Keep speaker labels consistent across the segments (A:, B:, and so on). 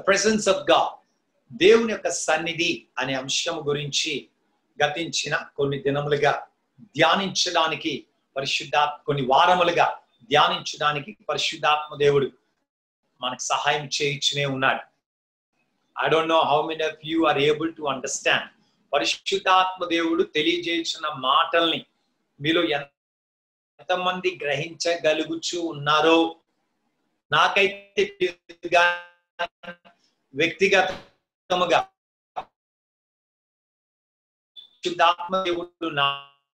A: Presence of God దేవుని యొక్క సన్నిధి అనే అంశం గురించి గతించిన కొన్ని దినములుగా ధ్యానించడానికి పరిశుద్ధాత్మ కొన్ని వారములుగా ధ్యానించడానికి పరిశుద్ధాత్మ దేవుడు మనకు సహాయం చేయించునే ఉన్నాడు I don't know how many of you are able to understand పరిశుద్ధాత్మ దేవుడు తెలియజేసిన మాటల్ని మీలో ఎంతమంది గ్రహించగలుగుచూ ఉన్నారో నాకైతే తెలియదుగా వ్యక్తిగతముగా పరిశుద్ధాత్మ దేవుడు నా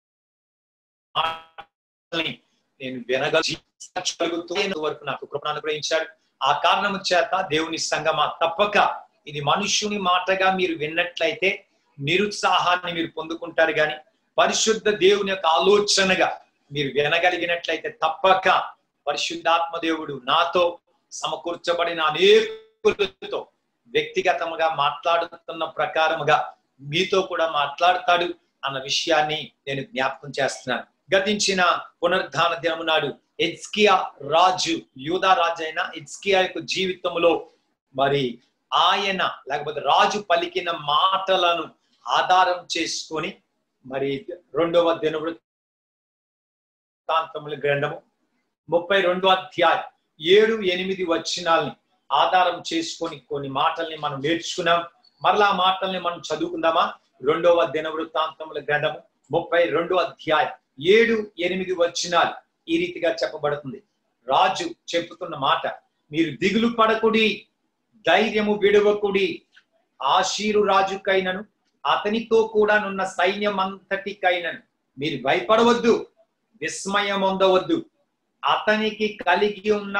A: మాటల్ని నేను వినగలుగుతూ వరకు నాకు కృపను అనుగ్రహించాడు ఆ కారణము చేత దేవుని సంగమా తప్పక ఇది మనుష్యుని మాటగా మీరు విన్నట్లయితే నిరుత్సాహాన్ని మీరు పొందుకుంటారు కానీ పరిశుద్ధ దేవుని యొక్క ఆలోచనగా మీరు వినగలిగినట్లయితే తప్పక పరిశుద్ధాత్మ దేవుడు నాతో సమకూర్చబడిన అనేకులతో వ్యక్తిగతముగా మాట్లాడుతున్న ప్రకారముగా మీతో కూడా మాట్లాడతాడు అన్న విషయాన్ని నేను జ్ఞాపకం చేస్తున్నాను గతించిన పునరుద్ధాన దినము నాడు ఎజ్కియా రాజు యూదా రాజు అయిన ఎజ్కియా యొక్క జీవితంలో మరి ఆయన లేకపోతే రాజు పలికిన మాటలను ఆధారం చేసుకొని మరి రెండవ దినవృత్తాంతముల గ్రంథము ముప్పై రెండో అధ్యాయం ఏడు ఎనిమిది వచనాల్ని ఆధారం చేసుకొని కొన్ని మాటల్ని మనం నేర్చుకున్నాం మరలా ఆ మాటల్ని మనం చదువుకుందామా రెండవ దినవృత్తాంతముల గ్రంథము ముప్పై రెండో అధ్యాయం ఏడు ఎనిమిది వచనాలు ఈ రీతిగా చెప్పబడుతుంది రాజు చెప్పుతున్న మాట మీరు దిగులు పడకుడి ధైర్యము విడవకుడి ఆశీరు రాజుకైనను అతనితో కూడా నున్న సైన్యం అంతటికైనను మీరు భయపడవద్దు విస్మయం పొందవద్దు అతనికి కలిగి ఉన్న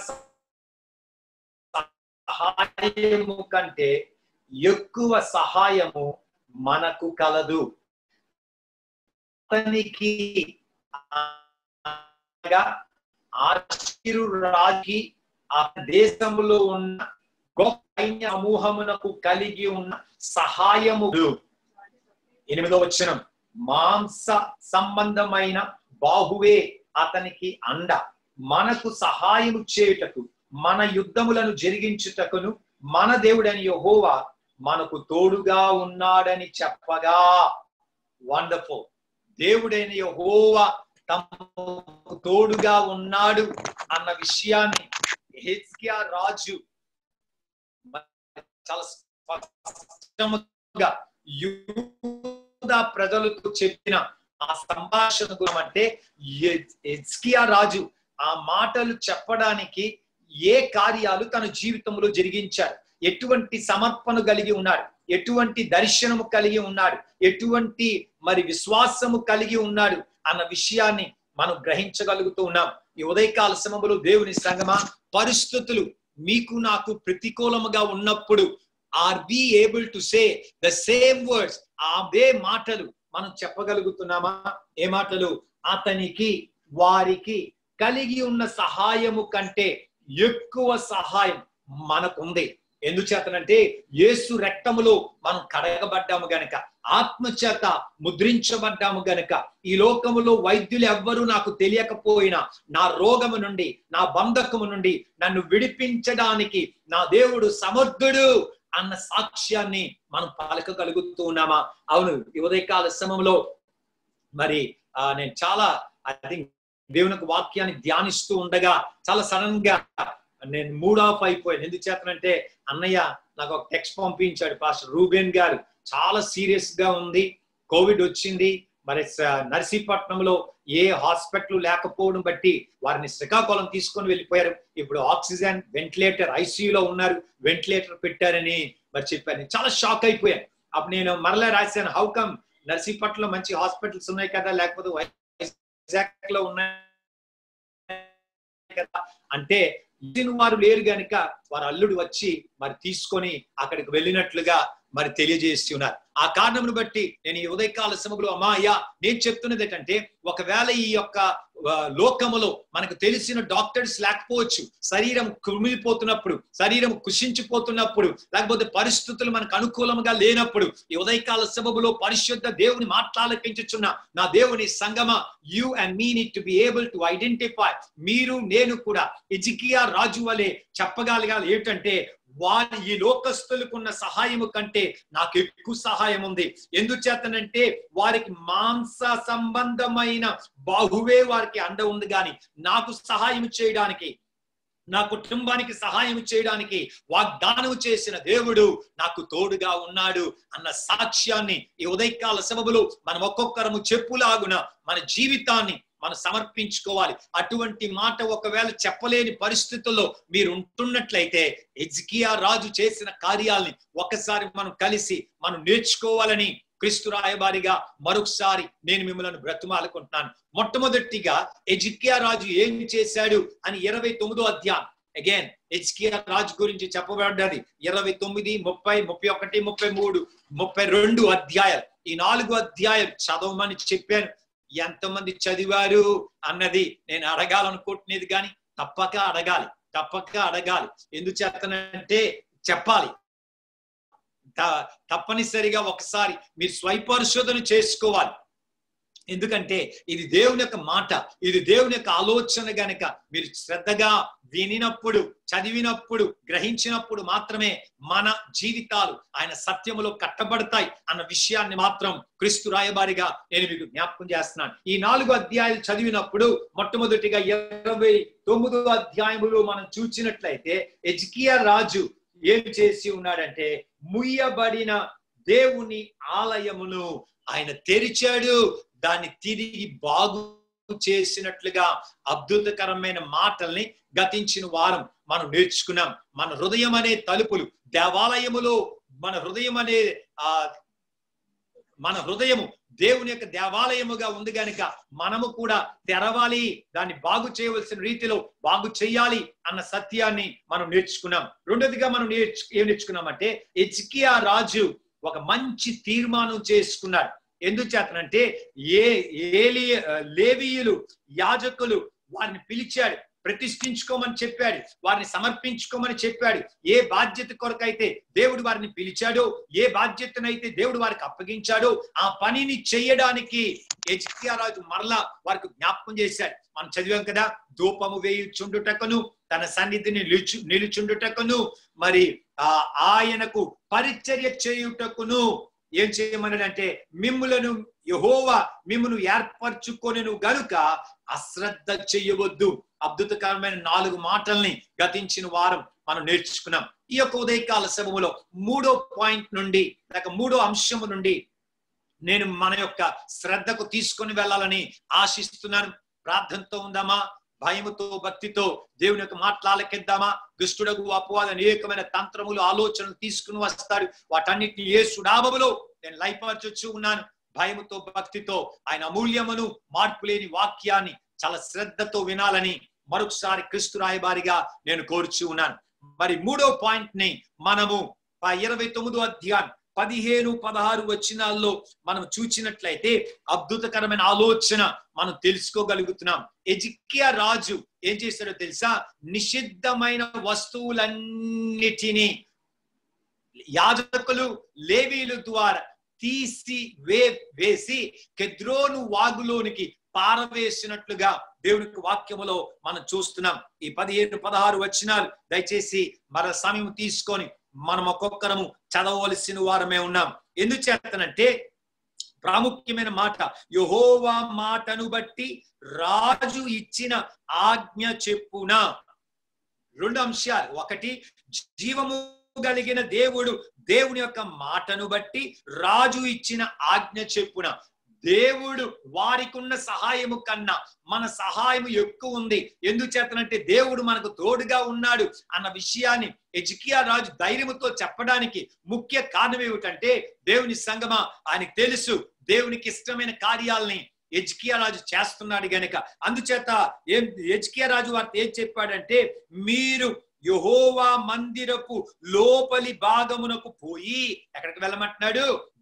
A: సహాయము కంటే ఎక్కువ సహాయము మనకు కలదు అతనికి ఆశీరు రాజుకి ఆ దేశంలో ఉన్న గొప్ప సైన్య సమూహమునకు కలిగి ఉన్న సహాయము ఎనిమిదో వచనం మాంస సంబంధమైన బాహువే అతనికి అండ మనకు సహాయము చేయుటకు మన యుద్ధములను జరిగించుటకును మన దేవుడని యహోవా మనకు తోడుగా ఉన్నాడని చెప్పగా వండర్ఫుల్ దేవుడైన యహోవా తమకు తోడుగా ఉన్నాడు అన్న విషయాన్ని హెచ్కియా రాజు చాలా స్పష్టముగా యూదా ప్రజలకు చెప్పిన ఆ సంభాషణ గురం అంటే ఎజ్కియా రాజు ఆ మాటలు చెప్పడానికి ఏ కార్యాలు తన జీవితంలో జరిగించాడు ఎటువంటి సమర్పణ కలిగి ఉన్నాడు ఎటువంటి దర్శనము కలిగి ఉన్నాడు ఎటువంటి మరి విశ్వాసము కలిగి ఉన్నాడు అన్న విషయాన్ని మనం గ్రహించగలుగుతూ ఉన్నాం ఈ ఉదయకాల సమయంలో దేవుని సంగమా పరిస్థితులు మీకు నాకు ప్రతికూలముగా ఉన్నప్పుడు are be able to say the same words అవే మాటలు మనం చెప్పగలుగుతున్నామా ఏ మాటలు అతనికి వారికి కలిగి ఉన్న సహాయము కంటే ఎక్కువ సహాయం మనకుంది ఎందుచేతనంటే యేసు రక్తములో మనం కడగబడ్డాము గనక ఆత్మచేత ముద్రించబడ్డాము గనక ఈ లోకములో వైద్యులు ఎవ్వరూ నాకు తెలియకపోయినా నా రోగము నుండి నా బంధకము నుండి నన్ను విడిపించడానికి నా దేవుడు సమర్థుడు అన్న సాక్ష్యాన్ని మనం పలకగలుగుతూ ఉన్నామా అవును ఈ ఉదయకాల సమయంలో మరి ఆ నేను చాలా ఐ థింక్ దేవునికి వాక్యాన్ని ధ్యానిస్తూ ఉండగా చాలా సడన్ గా నేను మూడ్ ఆఫ్ అయిపోయాను ఎందుకు చేతనంటే అన్నయ్య నాకు ఒక టెక్స్ట్ పంపించాడు పాస్టర్ రూబెన్ గారు చాలా సీరియస్ గా ఉంది కోవిడ్ వచ్చింది మరి నర్సీపట్నంలో ఏ హాస్పిటల్ లేకపోవడం బట్టి వారిని శ్రీకాకుళం తీసుకొని వెళ్ళిపోయారు ఇప్పుడు ఆక్సిజన్ వెంటిలేటర్ ఐసీయూలో ఉన్నారు వెంటిలేటర్ పెట్టారని మరి చెప్పారు చాలా షాక్ అయిపోయాను అప్పుడు నేను మరలా రాశాను హౌ కమ్ నర్సీపట్నంలో మంచి హాస్పిటల్స్ ఉన్నాయి కదా లేకపోతే వైజాగ్ లో ఉన్నాయి కదా అంటే ఇచ్చిన వారు లేరు గనుక వారు అల్లుడు వచ్చి మరి తీసుకొని అక్కడికి వెళ్ళినట్లుగా మరి తెలియజేసి ఉన్నారు ఆ కారణమును బట్టి నేను ఈ ఉదయకాల సమయంలో అమ్మా అయ్యా నేను చెప్తున్నది ఏంటంటే ఒకవేళ ఈ యొక్క లోకములో మనకు తెలిసిన డాక్టర్స్ లేకపోవచ్చు శరీరం కుమిలిపోతున్నప్పుడు శరీరం కుషించిపోతున్నప్పుడు లేకపోతే పరిస్థితులు మనకు అనుకూలంగా లేనప్పుడు ఈ ఉదయకాల సభలో పరిశుద్ధ దేవుని మాట్లాలకించుచున్న నా దేవుని సంగమ you and me need to be able to identify మీరు నేను కూడా ఇజికియా రాజు వలె చెప్పగలగాలి ఏంటంటే వారి ఈ లోకస్తులకున్న సహాయము కంటే నాకు ఎక్కువ సహాయం ఉంది ఎందుచేతనంటే వారికి మాంస సంబంధమైన బాహువే వారికి అండ ఉంది గాని నాకు సహాయం చేయడానికి నా కుటుంబానికి సహాయం చేయడానికి వాగ్దానం చేసిన దేవుడు నాకు తోడుగా ఉన్నాడు అన్న సాక్ష్యాన్ని ఈ ఉదయకాల సభలో మనం ఒక్కొక్కరము చెప్పులాగున మన జీవితాన్ని మనం సమర్పించుకోవాలి అటువంటి మాట ఒకవేళ చెప్పలేని పరిస్థితుల్లో మీరు ఉంటున్నట్లయితే ఎజ్కియా రాజు చేసిన కార్యాల్ని ఒకసారి మనం కలిసి మనం నేర్చుకోవాలని క్రీస్తు రాయబారిగా మరొకసారి నేను మిమ్మల్ని బ్రతుమాలుకుంటున్నాను మొట్టమొదటిగా ఎజికియా రాజు ఏం చేశాడు అని ఇరవై తొమ్మిదో అధ్యాయం అగైన్ ఎజ్కియా రాజు గురించి చెప్పబడ్డది ఇరవై తొమ్మిది ముప్పై ముప్పై ఒకటి ముప్పై మూడు ముప్పై రెండు అధ్యాయాలు ఈ నాలుగు అధ్యాయాలు చదవమని చెప్పాను ఎంతమంది చదివారు అన్నది నేను అడగాలనుకుంటున్నది కానీ తప్పక అడగాలి తప్పక అడగాలి ఎందుచేతనంటే చెప్పాలి తప్పనిసరిగా ఒకసారి మీరు స్వయపరిశోధన చేసుకోవాలి ఎందుకంటే ఇది దేవుని యొక్క మాట ఇది దేవుని యొక్క ఆలోచన గనక మీరు శ్రద్ధగా వినినప్పుడు చదివినప్పుడు గ్రహించినప్పుడు మాత్రమే మన జీవితాలు ఆయన సత్యములో కట్టబడతాయి అన్న విషయాన్ని మాత్రం క్రీస్తు రాయబారిగా నేను మీకు జ్ఞాపకం చేస్తున్నాను ఈ నాలుగు అధ్యాయాలు చదివినప్పుడు మొట్టమొదటిగా ఇరవై తొమ్మిదో అధ్యాయములు మనం చూచినట్లయితే ఎజ్కియా రాజు ఏం చేసి ఉన్నాడంటే ముయ్యబడిన దేవుని ఆలయమును ఆయన తెరిచాడు దాన్ని తిరిగి బాగు చేసినట్లుగా అద్భుతకరమైన మాటల్ని గతించిన వారం మనం నేర్చుకున్నాం మన హృదయం అనే తలుపులు దేవాలయములో మన హృదయం అనే ఆ మన హృదయము దేవుని యొక్క దేవాలయముగా ఉంది గనుక మనము కూడా తెరవాలి దాన్ని బాగు చేయవలసిన రీతిలో బాగు చేయాలి అన్న సత్యాన్ని మనం నేర్చుకున్నాం రెండోదిగా మనం నేర్చు ఏం నేర్చుకున్నామంటే ఎజ్కియా రాజు ఒక మంచి తీర్మానం చేసుకున్నాడు ఎందుచేతనంటే ఏ ఏలి లేవీయులు యాజకులు వారిని పిలిచాడు ప్రతిష్ఠించుకోమని చెప్పాడు వారిని సమర్పించుకోమని చెప్పాడు ఏ బాధ్యత కొరకైతే దేవుడు వారిని పిలిచాడో ఏ బాధ్యతనైతే దేవుడు వారికి అప్పగించాడో ఆ పనిని చేయడానికి రాజు మరలా వారికి జ్ఞాపకం చేశాడు మనం చదివాం కదా ధూపము వేయుచుండుటకును తన సన్నిధిని నిలుచు నిలుచుండుటకును మరి ఆ ఆయనకు పరిచర్య చేయుటకును ఏం చేయమన్నాడంటే మిమ్ములను యహోవా మిమ్మును ఏర్పరచుకొనెను గనుక అశ్రద్ధ చెయ్యవద్దు అద్భుతకరమైన నాలుగు మాటల్ని గతించిన వారం మనం నేర్చుకున్నాం ఈ యొక్క ఉదయకాల సభములో మూడో పాయింట్ నుండి లేక మూడో అంశము నుండి నేను మన యొక్క శ్రద్ధకు తీసుకొని వెళ్ళాలని ఆశిస్తున్నాను ప్రార్థనతో ఉందామా భయముతో భక్తితో దేవుని యొక్క మాట్లాలకెద్దామా దుష్టుడకు అపవాద అనేకమైన తంత్రములు ఆలోచనలు తీసుకుని వస్తాడు వాటన్నిటిని ఏ సుడాబములో నేను లైపరచొచ్చు ఉన్నాను భయముతో భక్తితో ఆయన అమూల్యమును మార్పు లేని వాక్యాన్ని చాలా శ్రద్ధతో వినాలని మరొకసారి క్రిస్తు రాయబారిగా నేను కోరుచు ఉన్నాను మరి మూడో పాయింట్ ని మనము ఇరవై తొమ్మిదో అధ్యాయం పదిహేను పదహారు వచ్చినాల్లో మనం చూచినట్లయితే అద్భుతకరమైన ఆలోచన మనం తెలుసుకోగలుగుతున్నాం ఎజికియా రాజు ఏం చేశాడో తెలుసా నిషిద్ధమైన వస్తువులన్నిటినీ యాజకులు లేవీలు ద్వారా తీసి వే వేసి కెద్రోను వాగులోనికి పారవేసినట్లుగా దేవునికి వాక్యములో మనం చూస్తున్నాం ఈ పదిహేను పదహారు వచ్చినాలు దయచేసి మన సమయం తీసుకొని మనం ఒక్కొక్కరము చదవవలసిన వారమే ఉన్నాం ఎందుచేతనంటే ప్రాముఖ్యమైన మాట యహోవా మాటను బట్టి రాజు ఇచ్చిన ఆజ్ఞ చెప్పున రెండు అంశాలు ఒకటి జీవము కలిగిన దేవుడు దేవుని యొక్క మాటను బట్టి రాజు ఇచ్చిన ఆజ్ఞ చెప్పున దేవుడు వారికి ఉన్న సహాయము కన్నా మన సహాయం ఎక్కువ ఉంది ఎందుచేతనంటే దేవుడు మనకు తోడుగా ఉన్నాడు అన్న విషయాన్ని ఎజికియా రాజు ధైర్యముతో చెప్పడానికి ముఖ్య కారణం ఏమిటంటే దేవుని సంగమా ఆయనకు తెలుసు దేవునికి ఇష్టమైన కార్యాలని ఎజ్కియా రాజు చేస్తున్నాడు గనక అందుచేత ఏం ఎజ్కియా రాజు వారితో ఏం చెప్పాడంటే మీరు యహోవా మందిరపు లోపలి భాగమునకు పోయి ఎక్కడికి వెళ్ళమంటున్నాడు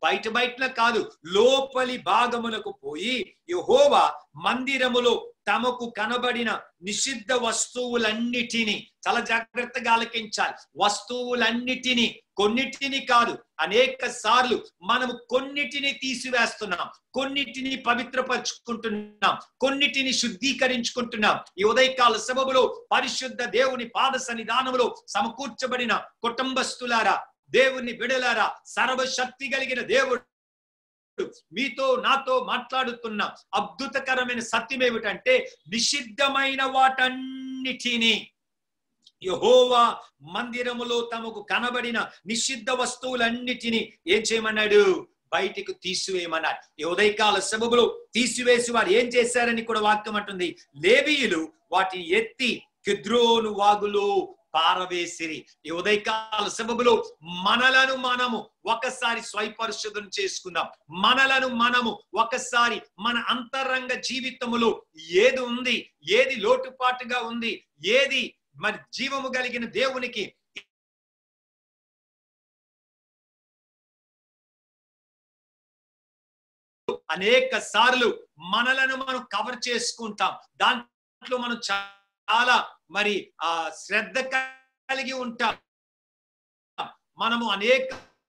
A: బయట బయట కాదు లోపలి భాగమునకు పోయి యహోవా మందిరములో తమకు కనబడిన నిషిద్ధ వస్తువులన్నిటినీ చాలా జాగ్రత్తగా ఆలకించాలి వస్తువులన్నిటినీ కొన్నిటిని కాదు అనేక సార్లు మనము కొన్నిటిని తీసివేస్తున్నాం కొన్నిటిని పవిత్రపరుచుకుంటున్నాం కొన్నిటిని శుద్ధీకరించుకుంటున్నాం ఈ ఉదయకాల సభములో పరిశుద్ధ దేవుని పాద సన్నిధానములో సమకూర్చబడిన కుటుంబస్తులారా దేవుని బిడలారా సర్వశక్తి కలిగిన దేవుడు మీతో నాతో మాట్లాడుతున్న అద్భుతకరమైన సత్యం ఏమిటంటే నిషిద్ధమైన వాటన్నిటినీ యహోవా మందిరములో తమకు కనబడిన నిషిద్ధ వస్తువులన్నిటినీ ఏం చేయమన్నాడు బయటికి తీసివేయమన్నారు ఈ ఉదయకాల సభములో తీసివేసి వారు ఏం చేశారని కూడా వాక్యం అంటుంది లేవీయులు వాటిని ఎత్తి కిద్రోను వాగులో పారవేసిరి ఈ ఉదయకాల సభములో మనలను మనము ఒకసారి స్వయపరిశోధన చేసుకుందాం మనలను మనము ఒకసారి మన అంతరంగ జీవితములో ఏది ఉంది ఏది లోటుపాటుగా ఉంది ఏది మరి జీవము కలిగిన దేవునికి అనేక సార్లు మనలను మనం కవర్ చేసుకుంటాం దాంట్లో మనం చాలా మరి ఆ శ్రద్ధ కలిగి ఉంటాం మనము అనేక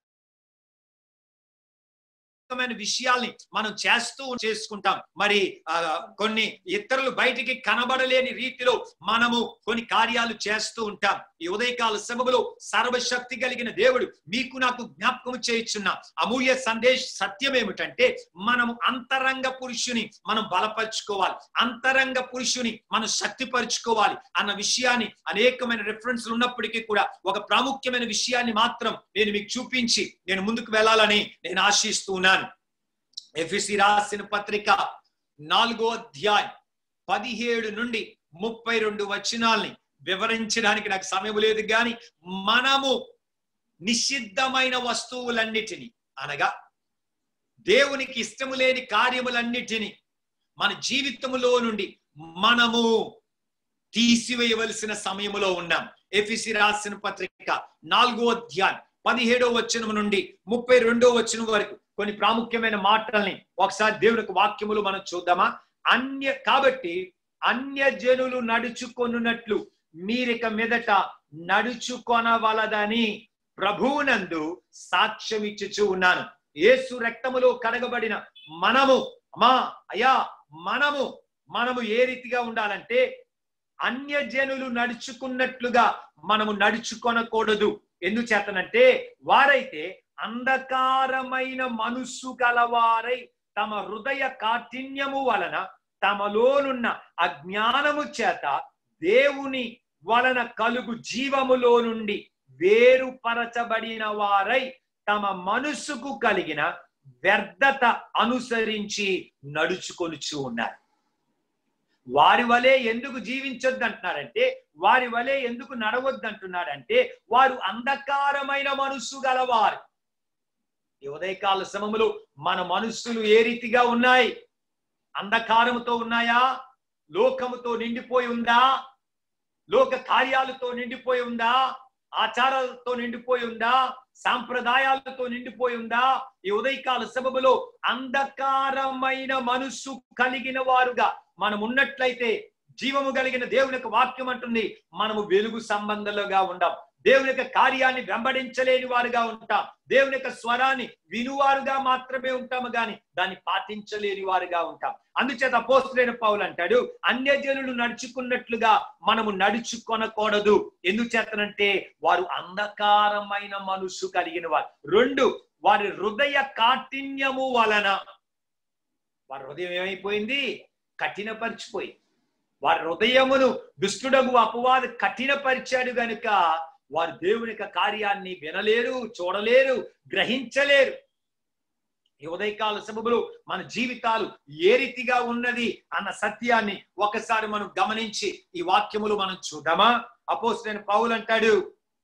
A: విషయాల్ని మనం చేస్తూ చేసుకుంటాం మరి ఆ కొన్ని ఇతరులు బయటికి కనబడలేని రీతిలో మనము కొన్ని కార్యాలు చేస్తూ ఉంటాం ఈ ఉదయకాల సభలో సర్వశక్తి కలిగిన దేవుడు మీకు నాకు జ్ఞాపకం చేయించున్న అమూల్య సందేశ సత్యం ఏమిటంటే మనము అంతరంగ పురుషుని మనం బలపరుచుకోవాలి అంతరంగ పురుషుని మనం శక్తిపరుచుకోవాలి అన్న విషయాన్ని అనేకమైన రెఫరెన్స్లు ఉన్నప్పటికీ కూడా ఒక ప్రాముఖ్యమైన విషయాన్ని మాత్రం నేను మీకు చూపించి నేను ముందుకు వెళ్ళాలని నేను ఆశిస్తూ ఉన్నాను ఎఫ్ఎసి రాసిన పత్రిక నాలుగో అధ్యాయం పదిహేడు నుండి ముప్పై రెండు వచనాల్ని వివరించడానికి నాకు సమయం లేదు కానీ మనము నిషిద్ధమైన వస్తువులన్నిటినీ అనగా దేవునికి ఇష్టము లేని కార్యములన్నిటినీ మన జీవితములో నుండి మనము తీసివేయవలసిన సమయములో ఉన్నాం ఎఫిసి రాసిన పత్రిక నాలుగో అధ్యాయం పదిహేడో వచనం నుండి ముప్పై రెండో వచనం వరకు కొన్ని ప్రాముఖ్యమైన మాటల్ని ఒకసారి దేవునికి వాక్యములు మనం చూద్దామా అన్య కాబట్టి అన్య జనులు నడుచుకొనున్నట్లు మీరిక మీదట నడుచుకొనవలదని ప్రభువునందు సాక్ష్యం ఇచ్చుచూ ఉన్నాను యేసు రక్తములో కడగబడిన మనము అమ్మా అయ్యా మనము మనము ఏ రీతిగా ఉండాలంటే అన్యజనులు నడుచుకున్నట్లుగా మనము నడుచుకొనకూడదు ఎందుచేతనంటే వారైతే అంధకారమైన మనస్సు గలవారై తమ హృదయ కాఠిన్యము వలన తమలోనున్న అజ్ఞానము చేత దేవుని వలన కలుగు జీవములో నుండి వేరుపరచబడిన వారై తమ మనస్సుకు కలిగిన వ్యర్థత అనుసరించి నడుచుకొనుచు ఉన్నారు వారి వలె ఎందుకు జీవించొద్దు అంటున్నారంటే వారి వలె ఎందుకు నడవద్దు అంటున్నారంటే వారు అంధకారమైన మనస్సు గలవారు ఈ ఉదయకాల సమములు మన మనస్సులు ఏ రీతిగా ఉన్నాయి అంధకారముతో ఉన్నాయా లోకముతో నిండిపోయి ఉందా లోక కార్యాలతో నిండిపోయి ఉందా ఆచారాలతో నిండిపోయి ఉందా సాంప్రదాయాలతో నిండిపోయి ఉందా ఈ ఉదయకాల సభములో అంధకారమైన మనస్సు కలిగిన వారుగా మనం ఉన్నట్లయితే జీవము కలిగిన దేవుని యొక్క వాక్యం అంటుంది మనము వెలుగు సంబంధంలోగా ఉండాం దేవుని యొక్క కార్యాన్ని వెంబడించలేని వారుగా ఉంటాం దేవుని యొక్క స్వరాన్ని వినువారుగా మాత్రమే ఉంటాము గాని దాన్ని పాటించలేని వారుగా ఉంటాం అందుచేత అపోస్తులైన పౌలు అంటాడు అన్యజనులు నడుచుకున్నట్లుగా మనము నడుచుకొనకూడదు ఎందుచేతనంటే వారు అంధకారమైన మనసు కలిగిన వారు రెండు వారి హృదయ కాఠిన్యము వలన వారి హృదయం ఏమైపోయింది కఠినపరిచిపోయి వారి హృదయమును దుష్టుడగు అపవాది కఠినపరిచాడు గనుక వారు దేవుని యొక్క కార్యాన్ని వినలేరు చూడలేరు గ్రహించలేరు ఈ ఉదయకాల సభలు మన జీవితాలు ఏ రీతిగా ఉన్నది అన్న సత్యాన్ని ఒకసారి మనం గమనించి ఈ వాక్యములు మనం చూద్దామా అపోసిన పౌలు అంటాడు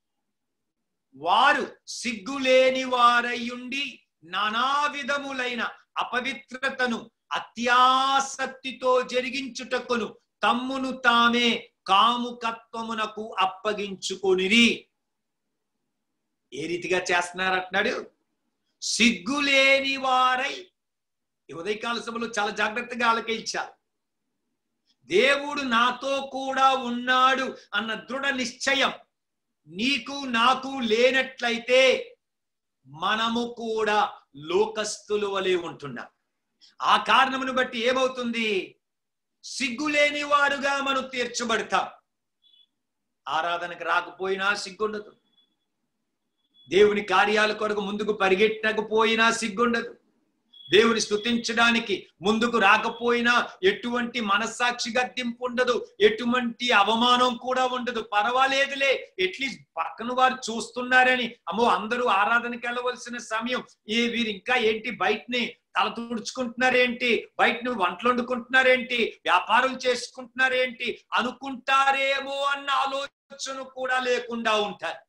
A: వారు సిగ్గులేని వారయ్యుండి నానా విధములైన అపవిత్రతను అత్యాసక్తితో జరిగించుటకును తమ్మును తామే కాముకత్వమునకు అప్పగించుకొనిరి ఏ రీతిగా చేస్తున్నారు అంటున్నాడు సిగ్గులేని వారై ఈ ఉదయకాల సభలో చాలా జాగ్రత్తగా ఆలకించాలి దేవుడు నాతో కూడా ఉన్నాడు అన్న దృఢ నిశ్చయం నీకు నాకు లేనట్లయితే మనము కూడా లోకస్తులు వలె ఉంటున్నాం ఆ కారణమును బట్టి ఏమవుతుంది సిగ్గులేని వారుగా మనం తీర్చబడతాం ఆరాధనకు రాకపోయినా సిగ్గుండదు దేవుని కార్యాల కొరకు ముందుకు పరిగెట్టకపోయినా సిగ్గుండదు దేవుని స్తుతించడానికి ముందుకు రాకపోయినా ఎటువంటి మనస్సాక్షి గద్దింపు ఉండదు ఎటువంటి అవమానం కూడా ఉండదు పర్వాలేదులే ఎట్లీస్ట్ పక్కన వారు చూస్తున్నారని అమ్మో అందరూ ఆరాధనకి వెళ్ళవలసిన సమయం ఏ వీరు ఇంకా ఏంటి బయటని తల తుడుచుకుంటున్నారేంటి బయటని వంటలు వండుకుంటున్నారేంటి వ్యాపారం చేసుకుంటున్నారేంటి అనుకుంటారేమో అన్న ఆలోచన కూడా లేకుండా ఉంటారు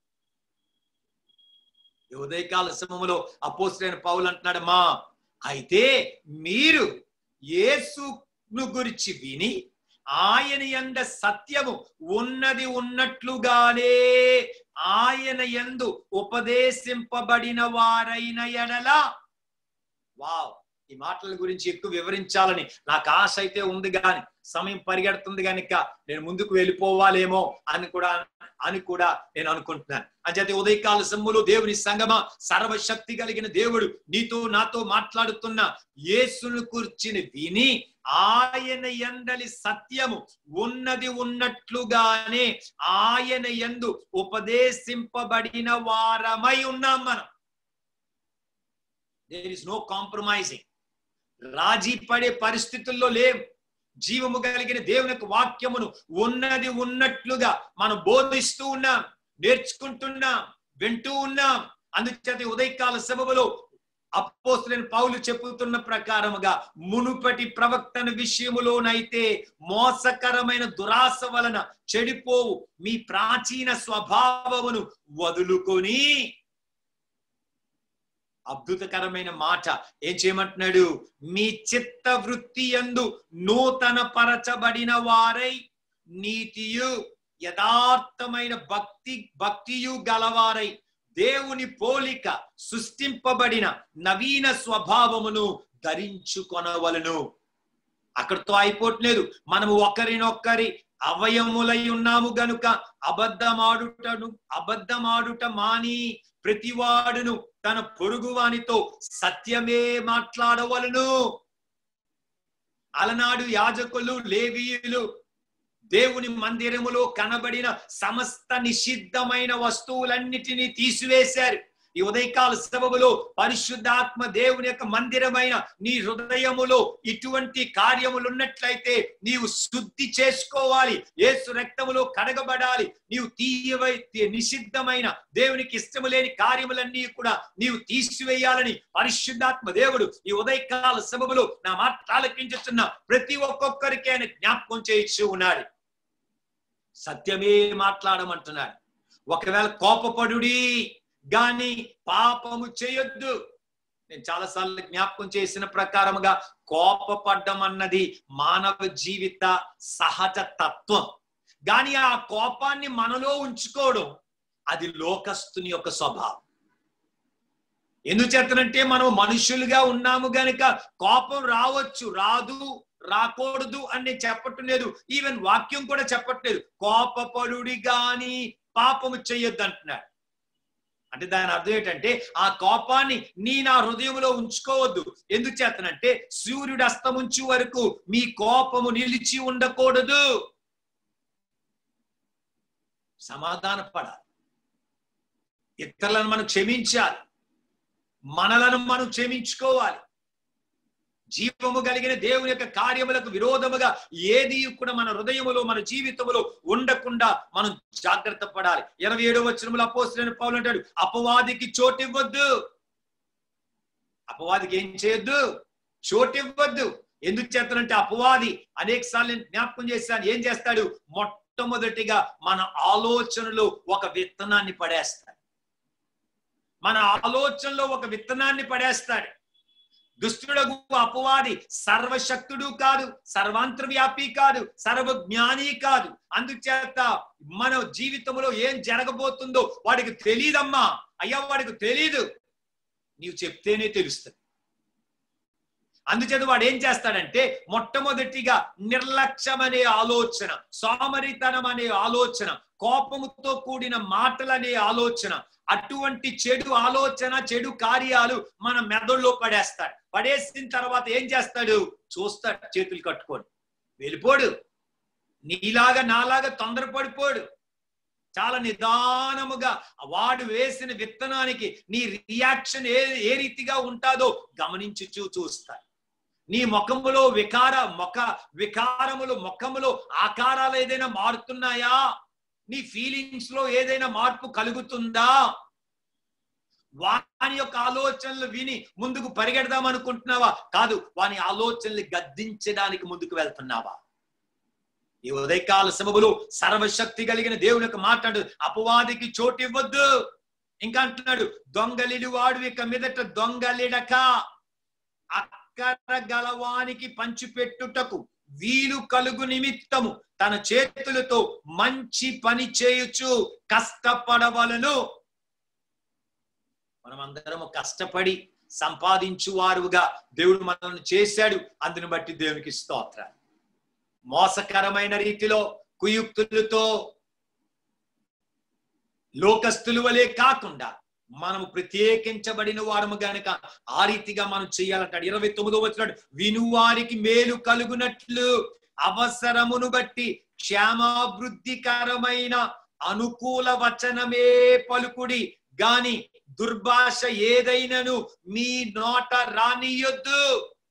A: ఈ ఉదయకాల సమయంలో అపోసరైన పౌలు అంటున్నాడు మా అయితే మీరు యేసును గురించి విని ఆయన ఎంద సత్యము ఉన్నది ఉన్నట్లుగానే ఆయన ఎందు ఉపదేశింపబడిన వారైన ఎడల వావ్ ఈ మాటల గురించి ఎక్కువ వివరించాలని నాకు ఆశ అయితే ఉంది కానీ సమయం పరిగెడుతుంది కనుక నేను ముందుకు వెళ్ళిపోవాలేమో అని కూడా అని కూడా నేను అనుకుంటున్నాను అంచేత ఉదయకాల సమ్ములు దేవుని సంగమ సర్వశక్తి కలిగిన దేవుడు నీతో నాతో మాట్లాడుతున్న యేసును కూర్చిన విని ఆయన ఎందలి సత్యము ఉన్నది ఉన్నట్లుగానే ఆయన ఎందు ఉపదేశింపబడిన వారమై ఉన్నాం మనం దేర్ ఇస్ నో కాంప్రమైజింగ్ రాజీ పడే పరిస్థితుల్లో లేం జీవము కలిగిన దేవుని యొక్క వాక్యమును ఉన్నది ఉన్నట్లుగా మనం బోధిస్తూ ఉన్నాం నేర్చుకుంటున్నాం వింటూ ఉన్నాం అందుచేత ఉదయకాల సభలో అపోస్తులైన పౌలు చెప్పుతున్న ప్రకారముగా మునుపటి ప్రవక్తన విషయములోనైతే మోసకరమైన దురాశ వలన చెడిపోవు మీ ప్రాచీన స్వభావమును వదులుకొని అద్భుతకరమైన మాట ఏం చేయమంటున్నాడు మీ చిత్త వృత్తి ఎందు నూతన పరచబడిన వారై నీతియు యథార్థమైన భక్తి భక్తియు గలవారై దేవుని పోలిక సృష్టింపబడిన నవీన స్వభావమును ధరించుకొనవలను అక్కడితో అయిపోవట్లేదు మనము ఒకరినొక్కరి అవయములై ఉన్నాము గనుక అబద్ధమాడుటను అబద్ధమాడుట మాని ప్రతివాడును తన పొరుగువానితో సత్యమే మాట్లాడవలను అలనాడు యాజకులు లేవీయులు దేవుని మందిరములో కనబడిన సమస్త నిషిద్ధమైన వస్తువులన్నిటినీ తీసివేశారు ఈ ఉదయకాల సభలో పరిశుద్ధాత్మ దేవుని యొక్క మందిరమైన నీ హృదయములో ఇటువంటి కార్యములు ఉన్నట్లయితే నీవు శుద్ధి చేసుకోవాలి ఏసు రక్తములో కడగబడాలి నీవు తీయవై నిషిద్ధమైన దేవునికి ఇష్టము లేని కార్యములన్నీ కూడా నీవు తీసివేయాలని పరిశుద్ధాత్మ దేవుడు ఈ ఉదయకాల సభలో నా మాట ఆలకించుతున్న ప్రతి ఒక్కొక్కరికి ఆయన జ్ఞాపకం చేయించు ఉన్నాడు సత్యమే మాట్లాడమంటున్నాడు ఒకవేళ కోపపడుడి గాని పాపము చేయొద్దు నేను చాలాసార్లు జ్ఞాపకం చేసిన ప్రకారముగా కోపపడ్డం అన్నది మానవ జీవిత సహజ తత్వం కానీ ఆ కోపాన్ని మనలో ఉంచుకోవడం అది లోకస్తుని యొక్క స్వభావం ఎందుచేతనంటే మనం మనుషులుగా ఉన్నాము గనుక కోపం రావచ్చు రాదు రాకూడదు అని చెప్పటం లేదు ఈవెన్ వాక్యం కూడా చెప్పట్లేదు కోపపడుడి గాని పాపము చెయ్యొద్దు అంటున్నాడు అంటే దాని అర్థం ఏంటంటే ఆ కోపాన్ని నీ నా హృదయంలో ఉంచుకోవద్దు ఎందుకు చేతనంటే సూర్యుడు అస్తముంచు వరకు మీ కోపము నిలిచి ఉండకూడదు సమాధాన పడాలి ఇతరులను మనం క్షమించాలి మనలను మనం క్షమించుకోవాలి జీవము కలిగిన దేవుని యొక్క కార్యములకు విరోధముగా ఏది కూడా మన హృదయములో మన జీవితములో ఉండకుండా మనం జాగ్రత్త పడాలి ఇరవై ఏడవ వచనములు అపోసిన పౌలు అంటాడు అపవాదికి చోటివ్వద్దు అపవాదికి ఏం చేయొద్దు చోటివ్వద్దు ఎందుకు చేస్తానంటే అపవాది అనేక సార్లు నేను జ్ఞాపకం చేశాను ఏం చేస్తాడు మొట్టమొదటిగా మన ఆలోచనలో ఒక విత్తనాన్ని పడేస్తాడు మన ఆలోచనలో ఒక విత్తనాన్ని పడేస్తాడు దుష్టుడగు అపవాది సర్వశక్తుడు కాదు సర్వాంతర్వ్యాపి కాదు సర్వజ్ఞాని కాదు అందుచేత మన జీవితంలో ఏం జరగబోతుందో వాడికి తెలియదమ్మా అయ్యా వాడికి తెలీదు నీవు చెప్తేనే తెలుస్తుంది అందుచేత వాడు ఏం చేస్తాడంటే మొట్టమొదటిగా నిర్లక్ష్యం అనే ఆలోచన సోమరితనం అనే ఆలోచన కోపముతో కూడిన మాటలనే ఆలోచన అటువంటి చెడు ఆలోచన చెడు కార్యాలు మన మెదడులో పడేస్తాడు పడేసిన తర్వాత ఏం చేస్తాడు చూస్తాడు చేతులు కట్టుకొని వెళ్ళిపోడు నీలాగా నాలాగా తొందరపడిపోడు చాలా నిదానముగా వాడు వేసిన విత్తనానికి నీ రియాక్షన్ ఏ ఏ రీతిగా ఉంటాదో గమనించుచూ చూస్తాడు నీ ముఖములో వికార ముఖ వికారములు ముఖములో ఆకారాలు ఏదైనా మారుతున్నాయా నీ ఫీలింగ్స్ లో ఏదైనా మార్పు కలుగుతుందా వాని యొక్క ఆలోచనలు విని ముందుకు పరిగెడదాం అనుకుంటున్నావా కాదు వాని ఆలోచనలు గద్దించడానికి ముందుకు వెళ్తున్నావా ఈ ఉదయకాల సమములు సర్వశక్తి కలిగిన దేవుని యొక్క మాట్లాడు అపవాదికి చోటు ఇవ్వద్దు ఇంకా అంటున్నాడు దొంగలిడు వాడు ఇక మీదట దొంగలిడక అక్కర గలవానికి పంచిపెట్టుటకు వీలు కలుగు నిమిత్తము తన చేతులతో మంచి పని చేయుచు కష్టపడవలను మనమందరము కష్టపడి సంపాదించు వారుగా దేవుడు మనల్ని చేశాడు అందుని బట్టి దేవునికి స్తోత్రాలు మోసకరమైన రీతిలో కుయుక్తులతో లోకస్తులు వలె కాకుండా మనము ప్రత్యేకించబడిన వారము గనక ఆ రీతిగా మనం చేయాలంటాడు ఇరవై తొమ్మిదో వచ్చినాడు వినువారికి మేలు కలుగునట్లు అవసరమును బట్టి క్షేమాభివృద్ధికరమైన అనుకూల వచనమే పలుకుడి గాని దుర్భాష ఏదైనను మీ నోట రానియొద్దు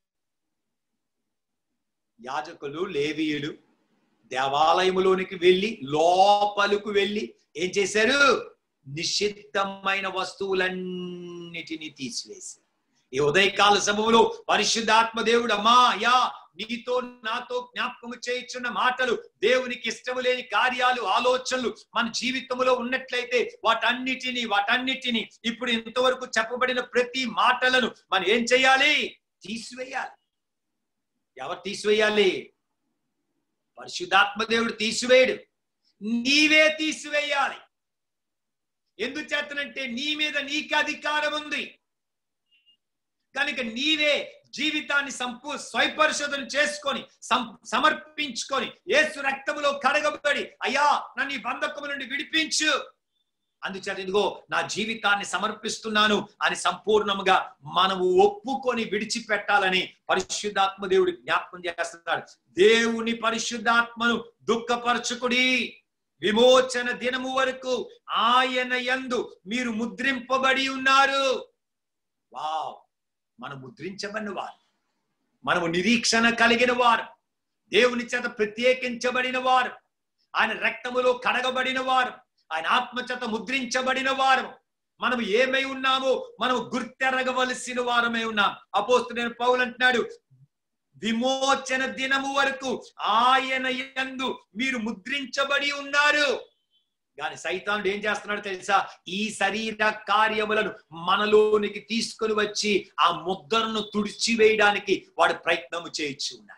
A: యాజకులు లేవీయులు దేవాలయములోనికి వెళ్ళి లోపలకు వెళ్ళి ఏం చేశారు నిషిద్ధమైన వస్తువులన్నిటినీ తీసివేశారు ఈ ఉదయకాల సమయంలో పరిశుద్ధాత్మ దేవుడు అమ్మా యా నీతో నాతో జ్ఞాపకము చేయించున్న మాటలు దేవునికి ఇష్టము లేని కార్యాలు ఆలోచనలు మన జీవితంలో ఉన్నట్లయితే వాటన్నిటిని వాటన్నిటిని ఇప్పుడు ఇంతవరకు చెప్పబడిన ప్రతి మాటలను మనం ఏం చేయాలి తీసివేయాలి ఎవరు తీసివేయాలి పరిశుద్ధాత్మ దేవుడు తీసివేయడు నీవే తీసివేయాలి ఎందుచేతనంటే నీ మీద నీకు అధికారం ఉంది కనుక నీవే జీవితాన్ని సంపూ స్వయపరిశోధన చేసుకొని సమర్పించుకొని ఏసు రక్తములో కడగబడి అయ్యా నన్ను ఈ బంధకము నుండి విడిపించు అందుచేత ఇదిగో నా జీవితాన్ని సమర్పిస్తున్నాను అని సంపూర్ణముగా మనము ఒప్పుకొని విడిచిపెట్టాలని పరిశుద్ధాత్మ దేవుడు జ్ఞాపకం చేస్తున్నాడు దేవుని పరిశుద్ధాత్మను దుఃఖపరచుకుడి విమోచన దినము వరకు ఆయన యందు మీరు ముద్రింపబడి ఉన్నారు వావ్ మనం ముద్రించబడిన వారు మనము నిరీక్షణ కలిగిన వారు దేవుని చేత ప్రత్యేకించబడిన వారు ఆయన రక్తములో కడగబడిన వారు ఆయన ఆత్మ చేత ముద్రించబడిన వారు మనం ఏమై ఉన్నామో మనం గుర్తెరగవలసిన వారమై ఉన్నాం అపోస్తుడైన పౌలు అంటున్నాడు విమోచన దినము వరకు ఆయన యందు మీరు ముద్రించబడి ఉన్నారు కానీ సైతానుడు ఏం చేస్తున్నాడు తెలుసా ఈ శరీర కార్యములను మనలోనికి తీసుకొని వచ్చి ఆ ముద్రను తుడిచివేయడానికి వాడు ప్రయత్నము చేయొచ్చు ఉన్నాడు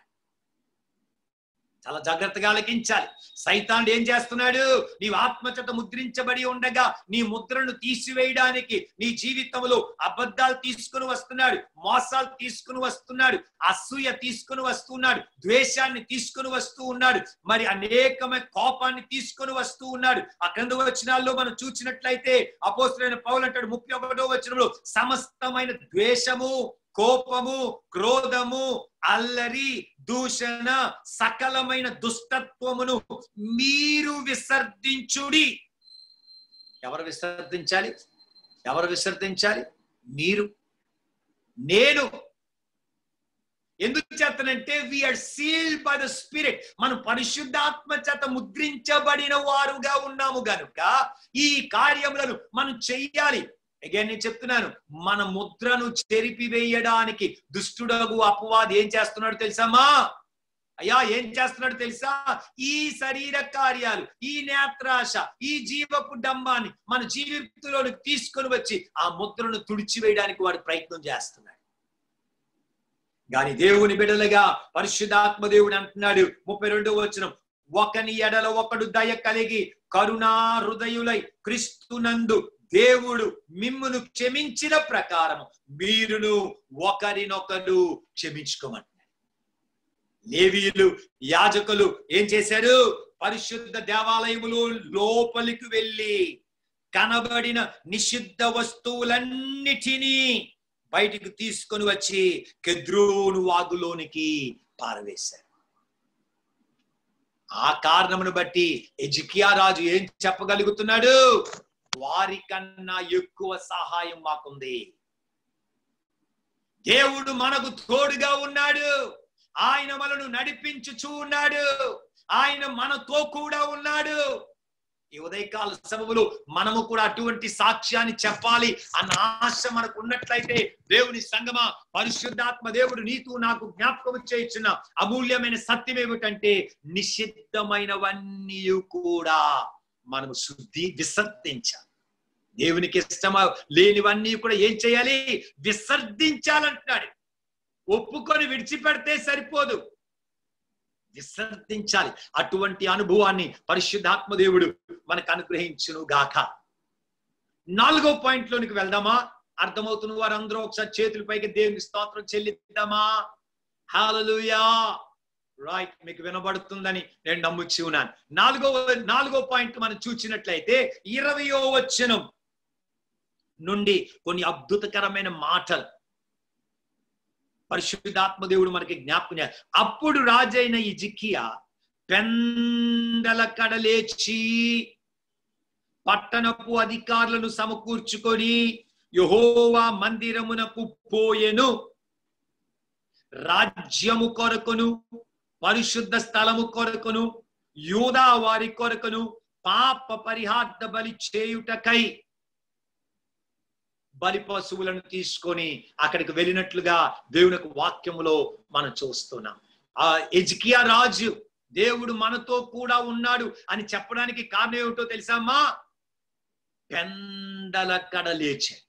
A: చాలా జాగ్రత్తగా ఆలకించాలి సైతానుడు ఏం చేస్తున్నాడు నీవు ఆత్మచేత ముద్రించబడి ఉండగా నీ ముద్రను తీసివేయడానికి నీ జీవితంలో అబద్ధాలు తీసుకుని వస్తున్నాడు మోసాలు తీసుకుని వస్తున్నాడు అసూయ తీసుకుని వస్తున్నాడు ద్వేషాన్ని తీసుకుని వస్తూ ఉన్నాడు మరి అనేకమైన కోపాన్ని తీసుకొని వస్తూ ఉన్నాడు ఆ క్రింద వచనాల్లో మనం చూసినట్లయితే అపోస్తులైన పౌలు అంటాడు ముప్పై ఒకటో వచనంలో సమస్తమైన ద్వేషము కోపము క్రోధము అల్లరి దూషణ సకలమైన దుష్టత్వమును మీరు విసర్జించుడి ఎవరు విసర్జించాలి ఎవరు విసర్జించాలి మీరు నేను ఎందుకు చేతనంటే we are sealed by the spirit మనం పరిశుద్ధాత్మ చేత ముద్రించబడిన వారుగా ఉన్నాము గనుక ఈ కార్యములను మనం చెయ్యాలి అగైన్ నేను చెప్తున్నాను మన ముద్రను చెరిపివేయడానికి దుష్టుడగు అపవాది ఏం చేస్తున్నాడు తెలుసమ్మా అయ్యా ఏం చేస్తున్నాడు తెలుసా ఈ శరీర కార్యాలు ఈ నేత్రాశ ఈ జీవపు డంబాన్ని మన జీవితంలోనికి తీసుకొని వచ్చి ఆ ముద్రను తుడిచివేయడానికి వాడు ప్రయత్నం చేస్తున్నాడు గాని దేవుని బిడలుగా పరిశుద్ధాత్మ దేవుడు అంటున్నాడు ముప్పై రెండో వచ్చిన ఒకని ఎడల ఒకడు దయ కలిగి కరుణా హృదయులై క్రీస్తునందు దేవుడు మిమ్మును క్షమించిన ప్రకారము మీరును ఒకరినొకరు క్షమించుకోమంటున్నారు లేవీయులు యాజకులు ఏం చేశారు పరిశుద్ధ దేవాలయములు లోపలికి వెళ్ళి కనబడిన నిషిద్ధ వస్తువులన్నిటినీ బయటికి తీసుకొని వచ్చి కెద్రోను వాగులోనికి పారవేశారు ఆ కారణమును బట్టి ఎజికియా రాజు ఏం చెప్పగలుగుతున్నాడు వారికన్నా ఎక్కువ సహాయం మాకుంది దేవుడు మనకు తోడుగా ఉన్నాడు ఆయన మనను నడిపించుచూ ఉన్నాడు ఆయన మనతో కూడా ఉన్నాడు ఈ ఉదయకాల సమయంలో మనము కూడా అటువంటి సాక్ష్యాన్ని చెప్పాలి అన్న ఆశ మనకు ఉన్నట్లయితే దేవుని సంగమ పరిశుద్ధాత్మ దేవుడు నీకు నాకు జ్ఞాపకం చేయించిన అమూల్యమైన సత్యం ఏమిటంటే నిషిద్ధమైనవన్నీ కూడా మనము శుద్ధి విసర్జించాలి దేవునికి ఇష్టమ లేనివన్నీ కూడా ఏం చేయాలి విసర్జించాలంటున్నాడు ఒప్పుకొని విడిచిపెడితే సరిపోదు విసర్జించాలి అటువంటి అనుభవాన్ని పరిశుద్ధాత్మ దేవుడు మనకు అనుగ్రహించును గాక నాలుగో పాయింట్ లోనికి వెళ్దామా అర్థమవుతున్న వారందరూ ఒకసారి చేతుల పైకి దేవునికి స్తోత్రం చెల్లిద్దామా హాలలుయా రైట్ మీకు వినబడుతుందని నేను నమ్ముచ్చి ఉన్నాను నాలుగో నాలుగో పాయింట్ మనం చూసినట్లయితే ఇరవయో వచనం నుండి కొన్ని అద్భుతకరమైన మాటలు పరిశుద్ధాత్మ దేవుడు మనకి జ్ఞాపకం చేయాలి. అప్పుడు రాజైన ఇజికియా పెందల కడలేచి పట్టణపు అధికారులను సమకూర్చుకొని యహోవా మందిరమునకు పోయెను రాజ్యము కొరకును పరిశుద్ధ స్థలము కొరకును యూదా వారి కొరకును పాప పరిహార్థ బలి చేయుటకై బలి పశువులను తీసుకొని అక్కడికి వెళ్ళినట్లుగా దేవునికి వాక్యములో మనం చూస్తున్నాం ఆ ఎజ్కియా రాజు దేవుడు మనతో కూడా ఉన్నాడు అని చెప్పడానికి కారణం ఏమిటో తెలుసామా పెందల కడ లేచాడు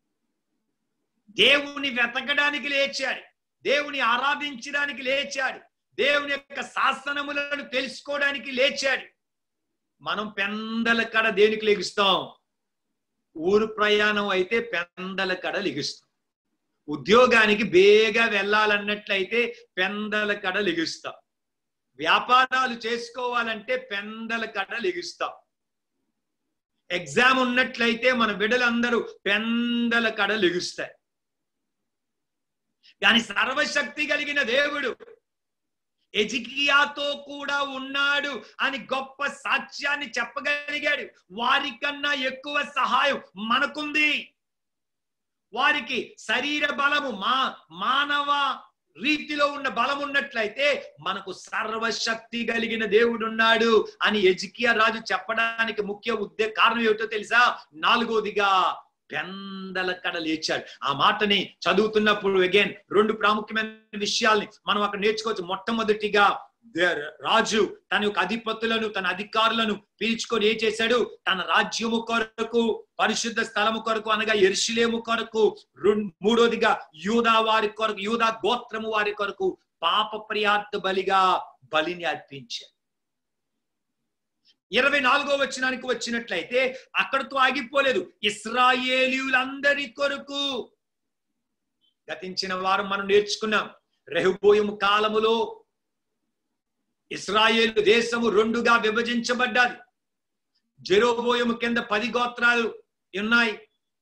A: దేవుని వెతకడానికి లేచాడు దేవుని ఆరాధించడానికి లేచాడు దేవుని యొక్క శాసనములను తెలుసుకోవడానికి లేచాడు మనం పెందల కడ దేనికి లెగుస్తాం ఊరు ప్రయాణం అయితే పెందల కడ లెగుస్తాం ఉద్యోగానికి బేగా వెళ్ళాలన్నట్లయితే పెందల కడ లెగుస్తాం వ్యాపారాలు చేసుకోవాలంటే పెందల కడ లెగుస్తాం ఎగ్జామ్ ఉన్నట్లయితే మన బిడ్డలందరూ పెందల కడ లెగుస్తాయి కానీ సర్వశక్తి కలిగిన దేవుడు ఎజికియాతో కూడా ఉన్నాడు అని గొప్ప సాక్ష్యాన్ని చెప్పగలిగాడు వారికన్నా ఎక్కువ సహాయం మనకుంది వారికి శరీర బలము మా మానవ రీతిలో ఉన్న బలం ఉన్నట్లయితే మనకు సర్వశక్తి కలిగిన దేవుడు ఉన్నాడు అని ఎజికియా రాజు చెప్పడానికి ముఖ్య ఉద్దే కారణం ఏమిటో తెలుసా నాలుగోదిగా పెందల కడ లేచాడు ఆ మాటని చదువుతున్నప్పుడు అగైన్ రెండు ప్రాముఖ్యమైన విషయాల్ని మనం అక్కడ నేర్చుకోవచ్చు మొట్టమొదటిగా దే- రాజు తన యొక్క అధిపతులను తన అధికారులను పిలుచుకొని ఏం చేశాడు తన రాజ్యము కొరకు పరిశుద్ధ స్థలము కొరకు అనగా ఎరుషులేము కొరకు రెం- మూడోదిగా యూదా వారి కొరకు యూదా గోత్రము వారి కొరకు పాప ప్రియార్థ బలిగా బలిని అర్పించాడు ఇరవై నాలుగో వచనానికి వచ్చినట్లయితే అక్కడతో ఆగిపోలేదు ఇస్రాయేలీయులందరి కొరకు గతించిన వారం మనం నేర్చుకున్నాం రెహుబోయము కాలములో ఇస్రాయేలు దేశము రెండుగా విభజించబడ్డాది జెరోబోయము కింద పది గోత్రాలు ఉన్నాయి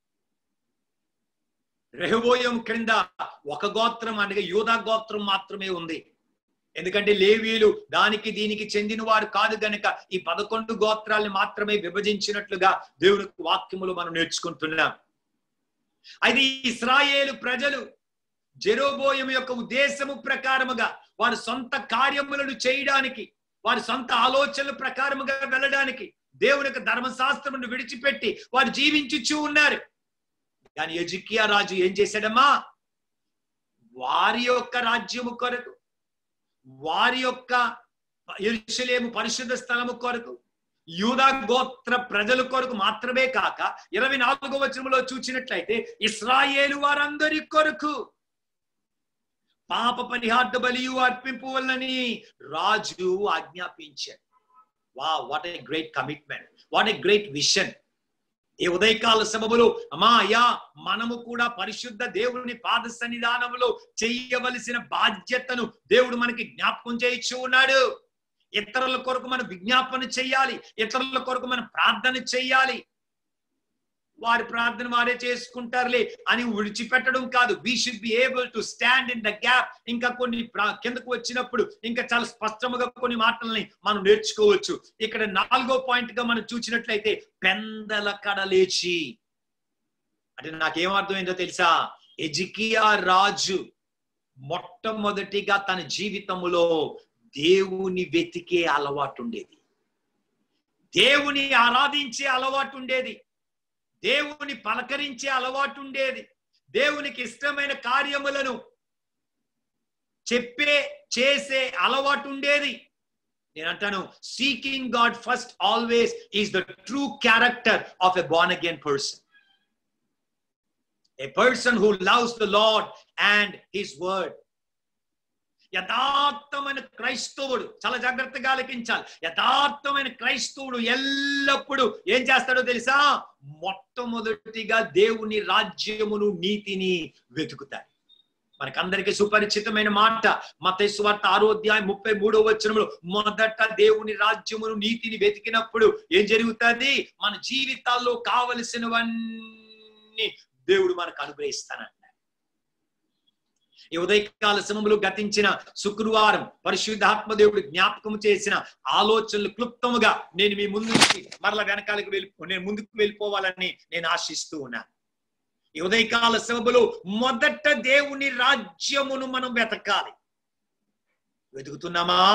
A: రెహబోయం క్రింద ఒక గోత్రం అనగా యూదా గోత్రం మాత్రమే ఉంది ఎందుకంటే లేవీలు దానికి దీనికి చెందిన వారు కాదు గనుక ఈ పదకొండు గోత్రాల్ని మాత్రమే విభజించినట్లుగా దేవుని వాక్యములు మనం నేర్చుకుంటున్నాం అయితే ఈ ఇస్రాయేలు ప్రజలు జెరోబోయం యొక్క ఉద్దేశము ప్రకారముగా వారి సొంత కార్యములను చేయడానికి వారి సొంత ఆలోచనల ప్రకారముగా వెళ్ళడానికి దేవుని యొక్క ధర్మశాస్త్రమును విడిచిపెట్టి వారు జీవించుచూ ఉన్నారు కానీ ఎజికియా రాజు ఏం చేశాడమ్మా వారి యొక్క రాజ్యము కొరకు వారి యొక్క ఎరుషలేము పరిశుద్ధ స్థలము కొరకు యూదా గోత్ర ప్రజల కొరకు మాత్రమే కాక ఇరవై నాలుగో వచనంలో చూచినట్లయితే ఇస్రాయేలు వారందరి కొరకు పాప పరిహార్థ బలియు అర్పింపు వల్లని రాజు ఆజ్ఞాపించాడు వా what a great commitment what a great vision ఈ ఉదయకాల సభలో అమ్మా అయ్యా మనము కూడా పరిశుద్ధ దేవుని పాద సన్నిధానంలో చెయ్యవలసిన బాధ్యతను దేవుడు మనకి జ్ఞాపకం చేయించు ఉన్నాడు ఇతరుల కొరకు మనం విజ్ఞాపన చెయ్యాలి ఇతరుల కొరకు మనం ప్రార్థన చెయ్యాలి వారి ప్రార్థన వారే చేసుకుంటారులే అని విడిచిపెట్టడం కాదు we should be able to stand in the gap ఇంకా కొన్ని ప్రా- కిందకు వచ్చినప్పుడు ఇంకా చాలా స్పష్టముగా కొన్ని మాటల్ని మనం నేర్చుకోవచ్చు ఇక్కడ నాలుగో పాయింట్ గా మనం చూసినట్లయితే పెందల కడ లేచి అంటే నాకేం అర్థమైందో తెలుసా ఎజికియా రాజు మొట్టమొదటిగా తన జీవితములో దేవుని వెతికే అలవాటు ఉండేది దేవుని ఆరాధించే అలవాటు ఉండేది దేవుని పలకరించే అలవాటు ఉండేది దేవునికి ఇష్టమైన కార్యములను చెప్పే చేసే అలవాటు ఉండేది నేను అంటాను seeking God first always is the true character of a born again person a person who loves the Lord and his word. యథార్థమైన క్రైస్తవుడు చాలా జాగ్రత్తగా ఆలకించాలి యథార్థమైన క్రైస్తవుడు ఎల్లప్పుడూ ఏం చేస్తాడో తెలుసా మొట్టమొదటిగా దేవుని రాజ్యమును నీతిని వెతుకుతాడు మనకందరికీ సుపరిచితమైన మాట మత వార్త ఆరో అధ్యాయం ముప్పై మూడో వచనంలో మొదట దేవుని రాజ్యమును నీతిని వెతికినప్పుడు ఏం జరుగుతుంది మన జీవితాల్లో కావలసినవన్నీ దేవుడు మనకు అనుగ్రహిస్తానంట ఈ ఉదయకాల సమయంలో గతించిన శుక్రవారం పరిశుద్ధాత్మ దేవుడు జ్ఞాపకం చేసిన ఆలోచనలు క్లుప్తముగా నేను మీ ముందు నుంచి మరల వెనకాలకు వెళ్ళి నేను ముందుకు వెళ్ళిపోవాలని నేను ఆశిస్తూ ఉన్నాను ఈ ఉదయకాల సభలో మొదట దేవుని రాజ్యమును మనం వెతకాలి వెతుకుతున్నామా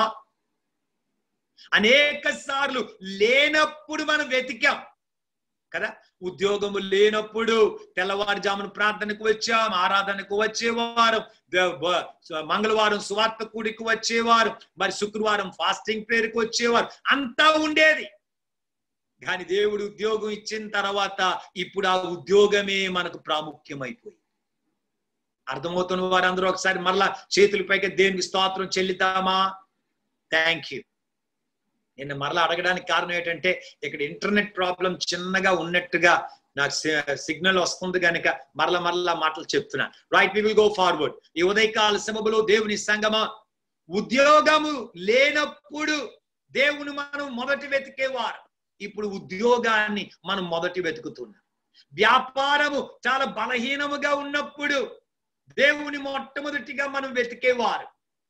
A: అనేక సార్లు లేనప్పుడు మనం వెతికాం కదా ఉద్యోగము లేనప్పుడు తెల్లవారుజామున ప్రార్థనకు వచ్చాం ఆరాధనకు వచ్చేవారు ద- బ- మంగళవారం సువార్త కూడికి వచ్చేవారు మరి శుక్రవారం ఫాస్టింగ్ ప్రేయర్కి వచ్చేవారు అంతా ఉండేది కానీ దేవుడు ఉద్యోగం ఇచ్చిన తర్వాత ఇప్పుడు ఆ ఉద్యోగమే మనకు ప్రాముఖ్యమైపోయి అర్థమవుతున్న వారందరూ ఒకసారి మరలా చేతుల పైకి దేవునికి స్తోత్రం చెల్లిద్దామా థ్యాంక్ యూ నిన్న మరలా అడగడానికి కారణం ఏంటంటే ఇక్కడ ఇంటర్నెట్ ప్రాబ్లం చిన్నగా ఉన్నట్టుగా నాకు సిగ్నల్ వస్తుంది కనుక మరల మరలా మాటలు చెప్తున్నాను right we will go forward ఈ ఉదయకాల సమములో దేవుని సంగమా ఉద్యోగము లేనప్పుడు దేవుని మనం మొదటి వెతికేవారు ఇప్పుడు ఉద్యోగాన్ని మనం మొదటి వెతుకుతున్నాం వ్యాపారము చాలా బలహీనముగా ఉన్నప్పుడు దేవుని మొట్టమొదటిగా మనం వెతికేవారు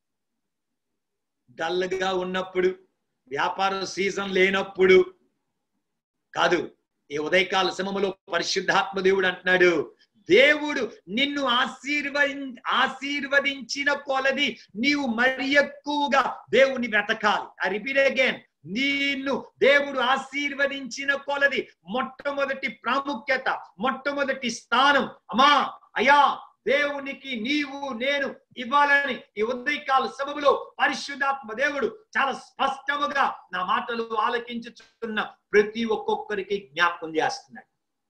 A: డల్గా ఉన్నప్పుడు వ్యాపార సీజన్ లేనప్పుడు కాదు ఈ ఉదయకాల సమములో పరిశుద్ధాత్మ దేవుడు అంటున్నాడు దేవుడు నిన్ను ఆశీర్వది ఆశీర్వదించిన కొలది నీవు మరి ఎక్కువగా దేవుని వెతకాలి ఐ రిపీట్ అగైన్ నిన్ను దేవుడు ఆశీర్వదించిన కొలది మొట్టమొదటి ప్రాముఖ్యత మొట్టమొదటి స్థానం అమ్మా అయ్యా దేవునికి నీవు నేను ఇవ్వాలని ఈ ఉదయకాల సభలో పరిశుద్ధాత్మ దేవుడు చాలా స్పష్టముగా నా మాటలు ఆలకించుచున్న ప్రతి ఒక్కొక్కరికి జ్ఞాపకం చేస్తున్నాడు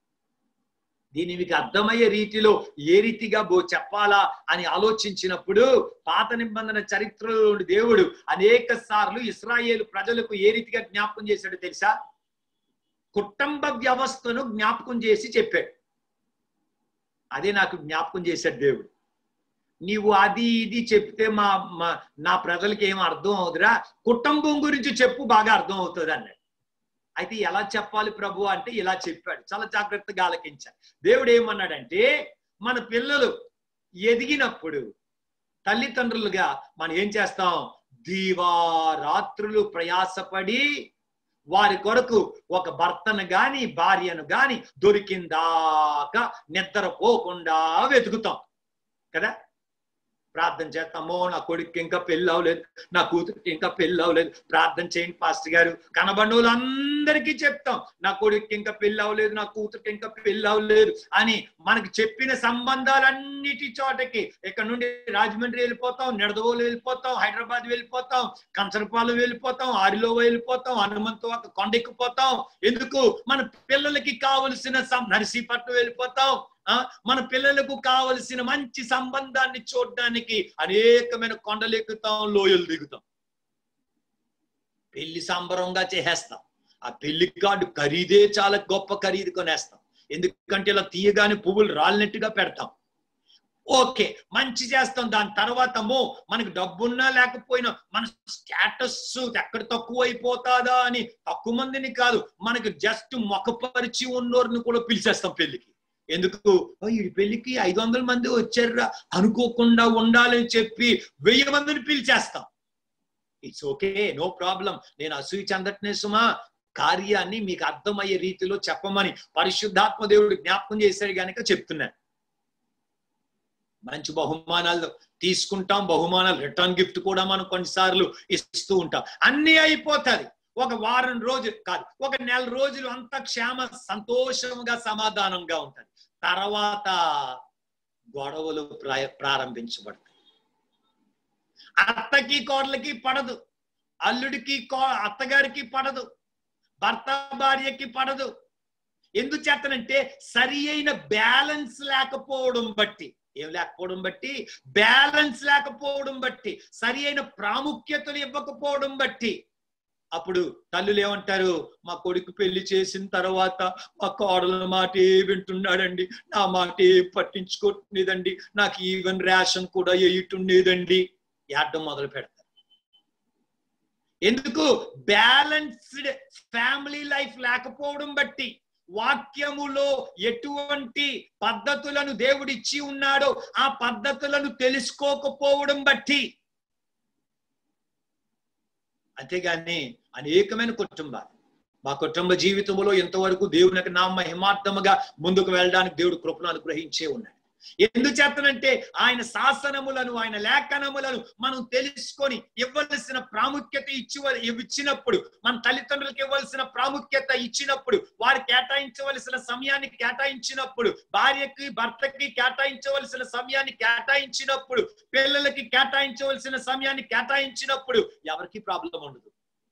A: దీని మీకు అర్థమయ్యే రీతిలో ఏ రీతిగా బో చెప్పాలా అని ఆలోచించినప్పుడు పాత నిబంధన చరిత్రలో నుండి దేవుడు అనేక సార్లు ఇస్రాయేలు ప్రజలకు ఏ రీతిగా జ్ఞాపకం చేశాడో తెలుసా కుటుంబ వ్యవస్థను జ్ఞాపకం చేసి చెప్పాడు అదే నాకు జ్ఞాపకం చేశాడు దేవుడు నీవు అది ఇది చెప్తే మా మా- నా ప్రజలకి ఏం అర్థం అవుతురా కుటుంబం గురించి చెప్పు బాగా అర్థం అవుతుంది అన్నాడు అయితే ఎలా చెప్పాలి ప్రభు అంటే ఇలా చెప్పాడు చాలా జాగ్రత్తగా ఆలకించాలి దేవుడు ఏమన్నాడంటే మన పిల్లలు ఎదిగినప్పుడు తల్లిదండ్రులుగా మనం ఏం చేస్తాం దీవారాత్రులు ప్రయాసపడి వారి కొరకు ఒక భర్తను గాని భార్యను గాని దొరికిందాకా నిద్రపోకుండా వెతుకుతాం కదా ప్రార్థన చేస్తామో నా కొడుకు ఇంకా పెళ్ళి అవ్వలేదు నా కూతురికి ఇంకా పెళ్ళి అవ్వలేదు ప్రార్థన చేయండి పాస్టర్ గారు కనబడిన వాళ్ళందరికీ చెప్తాం నా కొడుకు ఇంకా పెళ్ళి అవ్వలేదు నా కూతురికి ఇంకా పెళ్ళి అవ్వలేదు అని మనకి చెప్పిన సంబంధాలన్నిటి చోటకి ఇక్కడ నుండి రాజమండ్రి వెళ్ళిపోతాం నిడదవోలు వెళ్ళిపోతాం హైదరాబాద్ వెళ్ళిపోతాం కంచరపాలెం వెళ్ళిపోతాం ఆరిలో వెళ్ళిపోతాం హనుమంతు ఒక కొండెక్కిపోతాం ఎందుకు మన పిల్లలకి కావలసిన సం- నర్సీపట్నం వెళ్ళిపోతాం ఆ మన పిల్లలకు కావలసిన మంచి సంబంధాన్ని చూడడానికి అనేకమైన కొండలు ఎక్కుతాం లోయలు దిగుతాం పెళ్లి సంబరంగా చేసేస్తాం ఆ పెళ్లి కార్డు ఖరీదే చాలా గొప్ప ఖరీదు కొనేస్తాం ఎందుకంటే ఇలా తీయగానే పువ్వులు రాలినట్టుగా పెడతాం ఓకే మంచి చేస్తాం దాని తర్వాత మో మనకి డబ్బున్నా లేకపోయినా మన స్టేటస్ ఎక్కడ తక్కువ అయిపోతాదా అని తక్కువ మందిని కాదు మనకి జస్ట్ మొక్కపరిచి ఉన్నోరిని కూడా పిలిచేస్తాం పెళ్లికి ఎందుకు "ఓ, ఈ పెళ్లికి ఐదు వందల మంది వచ్చారురా అనుకోకుండా ఉండాలని చెప్పి వెయ్యి మందిని పిలిచేస్తాం ఇట్స్ ఓకే నో ప్రాబ్లం నేను అసూయ చెందట్నే సుమా కార్యాన్ని మీకు అర్థమయ్యే రీతిలో చెప్పమని పరిశుద్ధాత్మ దేవుడు జ్ఞాపకం చేశాడు గనుక చెప్తున్నాను మంచి బహుమానాలు తీసుకుంటాం బహుమానాలు రిటర్న్ గిఫ్ట్ కూడా మనం కొన్నిసార్లు ఇస్తూ ఉంటాం అన్ని అయిపోతుంది ఒక వారం రోజులు కాదు ఒక నెల రోజులు అంత క్షేమ సంతోషంగా సమాధానంగా ఉంటది తర్వాత గొడవలు ప్రాయ- ప్రారంభించబడతాయి అత్తకి కోడలకి పడదు అల్లుడికి కో అత్తగారికి పడదు భర్త భార్యకి పడదు ఎందుచేతనంటే సరి అయిన బ్యాలెన్స్ లేకపోవడం బట్టి ఏం లేకపోవడం బట్టి బ్యాలెన్స్ లేకపోవడం బట్టి సరి అయిన ప్రాముఖ్యతను ఇవ్వకపోవడం బట్టి అప్పుడు తల్లులు ఏమంటారు మా కొడుకు పెళ్లి చేసిన తర్వాత మా కోడల మాటే వింటున్నాడండి నా మాటే పట్టించుకోలేదండి నాకు ఈవెన్ రేషన్ కూడా వేయటుండేదండి ఏడడం మొదలు పెడతారు ఎందుకు బ్యాలెన్స్డ్ ఫ్యామిలీ లైఫ్ లేకపోవడం బట్టి వాక్యములో ఎటువంటి పద్ధతులను దేవుడిచ్చి ఉన్నాడో ఆ పద్ధతులను తెలుసుకోకపోవడం బట్టి అంతేగాని అనేకమైన కుటుంబాలు మా కుటుంబ జీవితంలో ఎంతవరకు దేవునికి నా మహిమార్థముగా ముందుకు వెళ్ళడానికి దేవుడు కృపను అనుగ్రహించే ఉన్నాడు ఎందుచేతనంటే ఆయన శాసనములను ఆయన లేఖనములను మనం తెలుసుకొని ఇవ్వవలసిన ప్రాముఖ్యత ఇచ్చి ఇచ్చినప్పుడు మన తల్లిదండ్రులకు ఇవ్వాల్సిన ప్రాముఖ్యత ఇచ్చినప్పుడు వారు కేటాయించవలసిన సమయాన్ని కేటాయించినప్పుడు భార్యకి భర్తకి కేటాయించవలసిన సమయాన్ని కేటాయించినప్పుడు పిల్లలకి కేటాయించవలసిన సమయాన్ని కేటాయించినప్పుడు ఎవరికి ప్రాబ్లం ఉండదు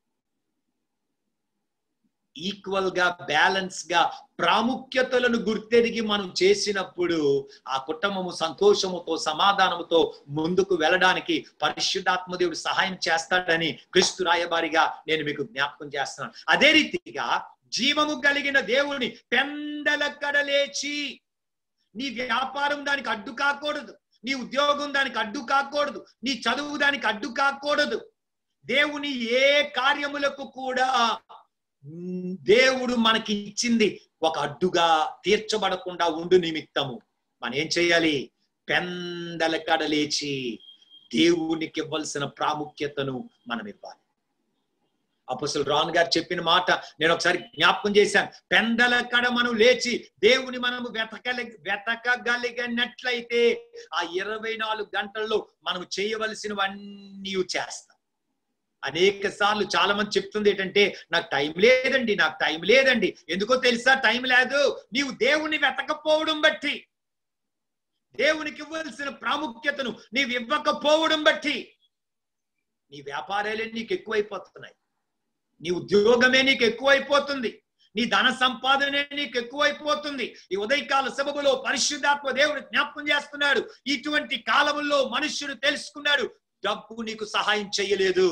A: ఈక్వల్ గా బ్యాలెన్స్ గా ప్రాముఖ్యతలను గుర్తెరిగి మనం చేసినప్పుడు ఆ కుటుంబము సంతోషముతో సమాధానముతో ముందుకు వెళ్ళడానికి పరిశుద్ధాత్మ దేవుడు సహాయం చేస్తాడని క్రీస్తు రాయబారిగా నేను మీకు జ్ఞాపకం చేస్తున్నాను అదే రీతిగా జీవము కలిగిన దేవుని పెందల కడలేచి నీ వ్యాపారం దానికి అడ్డు కాకూడదు నీ ఉద్యోగం దానికి అడ్డు కాకూడదు నీ చదువు దానికి అడ్డు కాకూడదు దేవుని ఏ కార్యములకు కూడా ఉమ్, దేవుడు మనకి ఇచ్చింది ఒక అడ్డుగా తీర్చబడకుండా ఉండు నిమిత్తము మనం ఏం చేయాలి పెందల కడలేచి దేవునికి ఇవ్వాల్సిన ప్రాముఖ్యతను మనం ఇవ్వాలి అపసలు రాన్ గారు చెప్పిన మాట నేను ఒకసారి జ్ఞాపకం చేశాను పెందల కడ మనం లేచి దేవుని మనము వెతకలి వెతకగలిగినట్లయితే ఆ ఇరవై నాలుగు గంటల్లో మనం చేయవలసినవన్నీ చేస్తాం అనేక సార్లు చాలా మంది చెప్తుంది ఏంటంటే నాకు టైం లేదండి నాకు టైం లేదండి ఎందుకో తెలుసా టైం లేదు నీవు దేవుని వెతకపోవడం బట్టి దేవునికి ఇవ్వాల్సిన ప్రాముఖ్యతను నీవు ఇవ్వకపోవడం బట్టి నీ వ్యాపారాలే నీకు ఎక్కువైపోతున్నాయి నీ ఉద్యోగమే నీకు ఎక్కువైపోతుంది నీ ధన సంపాదనే నీకు ఎక్కువైపోతుంది ఈ ఉదయకాల సభలో పరిశుద్ధాత్మ దేవుడు జ్ఞాపకం చేస్తున్నాడు ఇటువంటి కాలముల్లో మనుష్యుడు తెలుసుకున్నాడు డబ్బు నీకు సహాయం చేయలేదు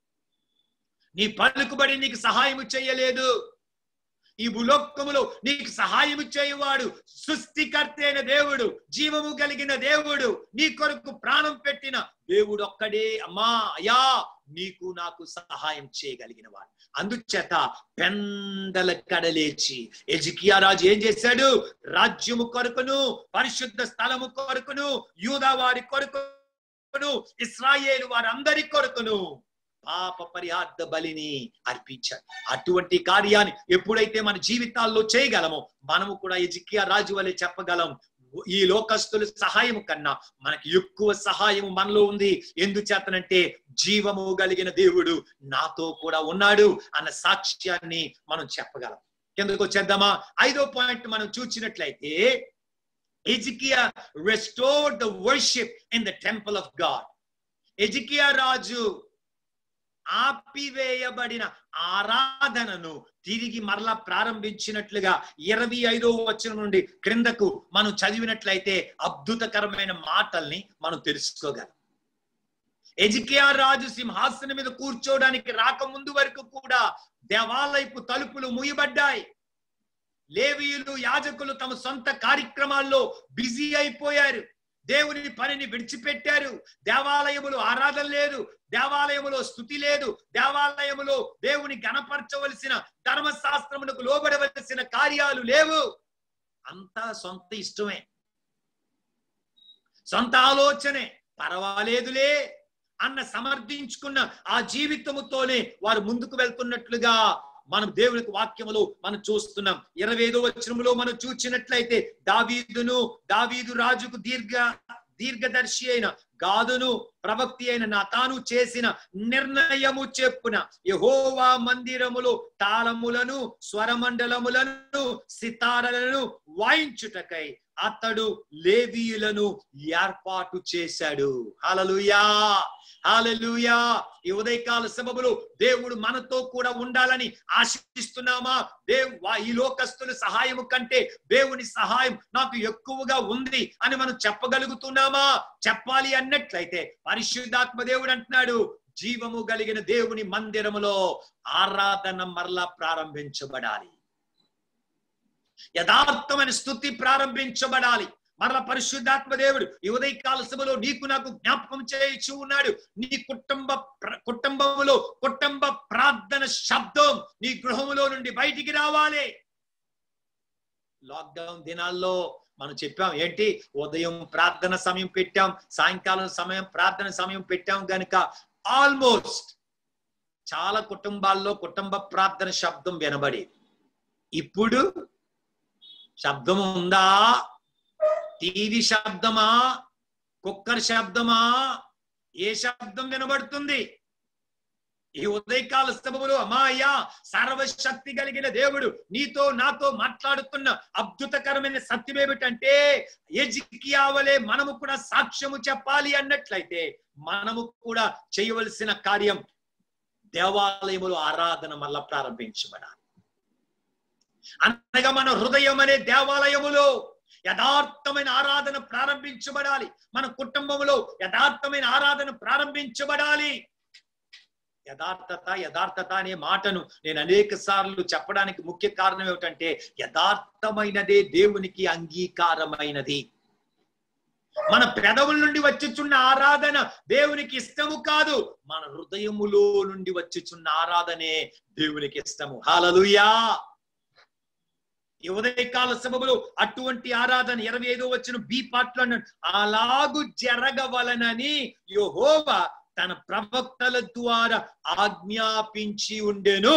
A: నీ పలుకుబడి నీకు సహాయం చేయలేదు ఈ భూలోకములో నీకు సహాయం చేయవాడు సృష్టికర్త అయిన దేవుడు జీవము కలిగిన దేవుడు నీ కొరకు ప్రాణం పెట్టిన దేవుడు ఒక్కడే అమ్మా అయా నీకు నాకు సహాయం చేయగలిగిన వాడు అందుచేత పెందల కడలేచి ఎజికియా రాజు ఏం చేశాడు రాజ్యము కొరకును పరిశుద్ధ స్థలము కొరకును యూదా వారి కొరకును ఇస్రాయేలు వారందరి కొరకును పాప పరిహార్థ బలిని అర్పించాడు అటువంటి కార్యాన్ని ఎప్పుడైతే మన జీవితాల్లో చేయగలమో మనము కూడా ఎజికియా రాజు వలె చెప్పగలం ఈ లోకస్తుల సహాయం కన్నా మనకి ఎక్కువ సహాయం మనలో ఉంది ఎందుచేతనంటే జీవము కలిగిన దేవుడు నాతో కూడా ఉన్నాడు అన్న సాక్ష్యాన్ని మనం చెప్పగలం కిందకు వచ్చేద్దామా ఐదో పాయింట్ మనం చూసినట్లయితే Hezekiah restore the worship in the temple of God Hezekiah రాజు ఆపివేయబడిన ఆరాధనను తిరిగి మరలా ప్రారంభించినట్లుగా ఇరవై ఐదో వచనం నుండి క్రిందకు మనం చదివినట్లయితే అద్భుతకరమైన మాటల్ని మనం తెలుసుకోగలం ఎజికియా రాజు సింహాసనం మీద కూర్చోవడానికి రాకముందు వరకు కూడా దేవాలయపు తలుపులు మూయబడ్డాయి లేవీయులు యాజకులు తమ సొంత కార్యక్రమాల్లో బిజీ అయిపోయారు దేవుని పనిని విడిచిపెట్టారు దేవాలయములో ఆరాధన లేదు దేవాలయములో స్థుతి లేదు దేవాలయములో దేవుని గణపరచవలసిన ధర్మశాస్త్రమునకు లోబడవలసిన కార్యాలు లేవు అంతా సొంత ఇష్టమే సొంత ఆలోచనే పర్వాలేదులే అన్న సమర్థించుకున్న ఆ జీవితముతోనే వారు ముందుకు వెళ్తున్నట్లుగా మనం దేవునికి వాక్యములో మనం చూస్తున్నాం ఇరవై ఐదో వచనములో మనం చూచినట్లయితే దావీదును దావీదు రాజుకు దీర్ఘ దీర్ఘదర్శి అయిన గాదును ప్రవక్తి అయిన నాతాను చేసిన నిర్ణయము చెప్పున యహోవా మందిరములో తాళములను స్వరమండలములను సితారలను వాయించుటకై అతడు లేవీయులను ఏర్పాటు చేశాడు హలలుయా హాలలుయా ఈ ఉదయకాల సభలో దేవుడు మనతో కూడా ఉండాలని ఆశిస్తున్నామా దేవు వా- ఈ లోకస్తుల సహాయము కంటే దేవుని సహాయం నాకు ఎక్కువగా ఉంది అని మనం చెప్పగలుగుతున్నామా చెప్పాలి అన్నట్లయితే పరిశుద్ధాత్మ దేవుడు అంటున్నాడు జీవము కలిగిన దేవుని మందిరములో ఆరాధన మరలా ప్రారంభించబడాలి యథార్థమైన స్థుతి ప్రారంభించబడాలి మరల పరిశుద్ధాత్మ దేవుడు ఈ ఉదయకాల సభలో నీకు నాకు జ్ఞాపకం చేయించు ఉన్నాడు నీ కుటుంబ ప్ర- కుటుంబములో కుటుంబ ప్రార్థన శబ్దం నీ గృహములో నుండి బయటికి రావాలి లాక్డౌన్ దినాల్లో మనం చెప్పాం ఏంటి ఉదయం ప్రార్థన సమయం పెట్టాం సాయంకాలం సమయం ప్రార్థన సమయం పెట్టాం గనుక ఆల్మోస్ట్ చాలా కుటుంబాల్లో కుటుంబ ప్రార్థన శబ్దం వినబడేది ఇప్పుడు శబ్దం ఉందా టీవీ శబ్దమా కుక్కర్ శబ్దమా ఏ శబ్దం వినబడుతుంది ఈ ఉదయకాల సభలో అమాయా సర్వశక్తి కలిగిన దేవుడు నీతో నాతో మాట్లాడుతున్న అద్భుతకరమైన సత్యం ఏమిటంటే ఎజికియావలే మనము కూడా సాక్ష్యము చెప్పాలి అన్నట్లయితే మనము కూడా చేయవలసిన కార్యం దేవాలయములో ఆరాధన మళ్ళా ప్రారంభించబడాలి అనగా మన హృదయం అనే దేవాలయములో యథార్థమైన ఆరాధన ప్రారంభించబడాలి మన కుటుంబంలో యథార్థమైన ఆరాధన ప్రారంభించబడాలి యథార్థత యథార్థత అనే మాటను నేను అనేక సార్లు చెప్పడానికి ముఖ్య కారణం ఏమిటంటే యథార్థమైనదే దేవునికి అంగీకారమైనది మన పెదవుల నుండి వచ్చుచున్న ఆరాధన దేవునికి ఇష్టము కాదు మన హృదయములో నుండి వచ్చుచున్న ఆరాధనే దేవునికి ఇష్టము హాలలుయా ఈ ఉదయకాల సభలో అటువంటి ఆరాధన ఇరవై ఐదో వచ్చిన బి పాటలో అన్నాడు అలాగు జరగవలనని యెహోవా తన ప్రవక్తల ద్వారా ఆజ్ఞాపించి ఉండెను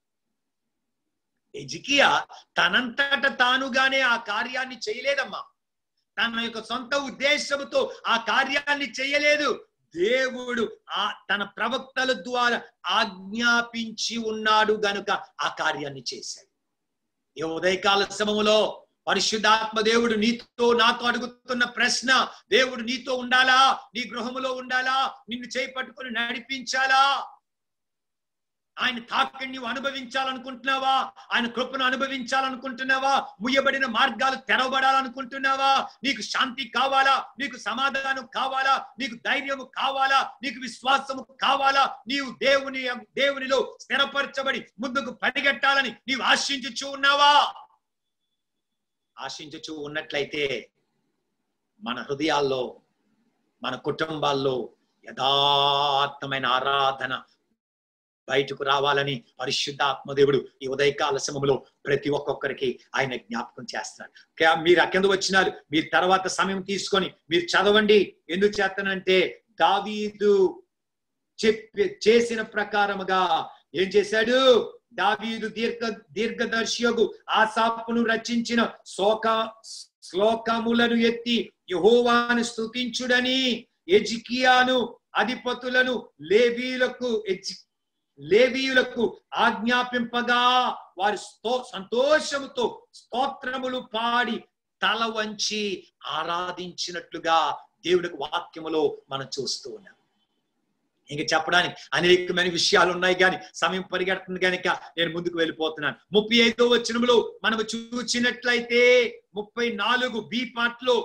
A: ఎజికియా తనంతట తానుగానే ఆ కార్యాన్ని చేయలేదమ్మా తన యొక్క సొంత ఉద్దేశంతో ఆ కార్యాన్ని చేయలేదు దేవుడు ఆ తన ప్రవక్తల ద్వారా ఆజ్ఞాపించి ఉన్నాడు గనుక ఆ కార్యాన్ని చేశాడు ఈ ఉదయకాల సమములో పరిశుద్ధాత్మ దేవుడు నీతో నాతో అడుగుతున్న ప్రశ్న దేవుడు నీతో ఉండాలా నీ గృహములో ఉండాలా నిన్ను చేయి పట్టుకొని నడిపించాలా ఆయన తాకిడి నువ్వు అనుభవించాలనుకుంటున్నావా ఆయన కృపను అనుభవించాలనుకుంటున్నావా ముయ్యబడిన మార్గాలు తెరవబడాలనుకుంటున్నావా నీకు శాంతి కావాలా నీకు సమాధానం కావాలా నీకు ధైర్యము కావాలా నీకు విశ్వాసము కావాలా నీవు దేవుని దేవునిలో స్థిరపరచబడి ముందుకు పరిగెట్టాలని నీవు ఆశించుచూ ఉన్నావా ఆశించుచూ ఉన్నట్లయితే మన హృదయాల్లో మన కుటుంబాల్లో యథార్థమైన ఆరాధన బయటకు రావాలని పరిశుద్ధ ఆత్మదేవుడు ఈ ఉదయకాల సమయంలో ప్రతి ఒక్కొక్కరికి ఆయన జ్ఞాపకం చేస్తున్నాడు కే- మీరు అకెందు వచ్చినారు మీరు తర్వాత సమయం తీసుకొని మీరు చదవండి ఎందుకు చేస్తానంటే దావీదు చెప్పి చేసిన ప్రకారముగా ఏం చేశాడు దావీదు దీర్ఘ దీర్ఘదర్శియగు ఆసాపును రచించిన శోక శ్లోకములను ఎత్తి యహోవాను స్తుతించుడని ఎజికియాను అధిపతులను లేవీలకు ఎజి లేవీయులకు ఆజ్ఞాపింపగా వారి స్తో సంతోషముతో స్తోత్రములు పాడి తల వంచి ఆరాధించినట్లుగా దేవుడికి వాక్యములో మనం చూస్తూ ఉన్నాం ఇంక చెప్పడానికి అనేకమైన విషయాలు ఉన్నాయి కానీ సమయం పరిగెడుతుంది కనుక నేను ముందుకు వెళ్ళిపోతున్నాను ముప్పై ఐదో వచనములో మనము చూచినట్లయితే ముప్పై నాలుగు బి పార్ట్ లో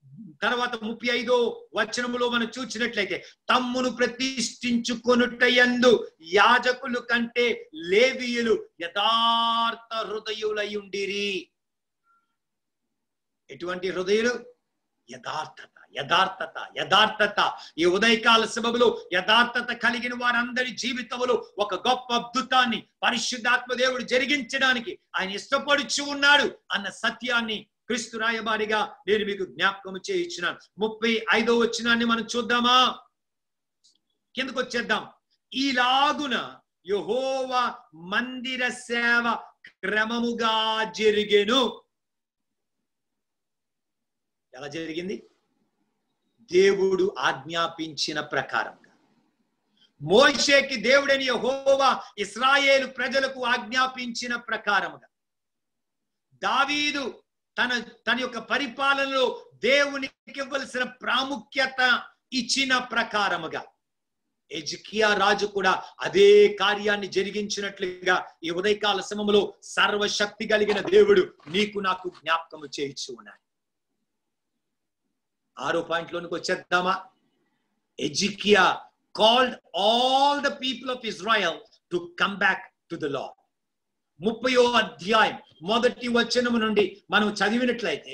A: తర్వాత ముప్పై ఐదో వచనములో మనం చూసినట్లయితే తమ్మును ప్రతిష్ఠించుకొనుటయందు యాజకులు కంటే లేవీయులు యథార్థ హృదయులై ఉండిరి ఎటువంటి హృదయులు యథార్థత యథార్థత యథార్థత ఈ ఉదయకాల సభలో యథార్థత కలిగిన వారందరి జీవితంలో ఒక గొప్ప అద్భుతాన్ని పరిశుద్ధాత్మ దేవుడు జరిగించడానికి ఆయన ఇష్టపడుచు ఉన్నాడు అన్న సత్యాన్ని క్రీస్తు రాయబారిగా నేను మీకు జ్ఞాపకం చేయించినాను ముప్పై ఐదో వచ్చినాన్ని మనం చూద్దామా కిందకు వచ్చేద్దాం ఈలాగున యహోవా మందిర సేవ క్రమముగా జరిగెను ఎలా జరిగింది దేవుడు ఆజ్ఞాపించిన ప్రకారంగా మోషేకి దేవుడని యెహోవా ఇస్రాయేలు ప్రజలకు ఆజ్ఞాపించిన ప్రకారముగా దావీదు తన తన యొక్క పరిపాలనలో దేవునికి ఇవ్వవలసిన ప్రాముఖ్యత ఇచ్చిన ప్రకారముగా ఎజికియా రాజు కూడా అదే కార్యాన్ని జరిగించినట్లుగా ఈ ఉదయకాల సమయంలో సర్వశక్తి కలిగిన దేవుడు నీకు నాకు జ్ఞాపకము చేయించు ఉన్నాడు ఆరో పాయింట్ లోనికి వచ్చేద్దామా Hezekiah called all the people of Israel to come back to the law ముప్పయో అధ్యాయం మొదటి వచనము నుండి మనం చదివినట్లయితే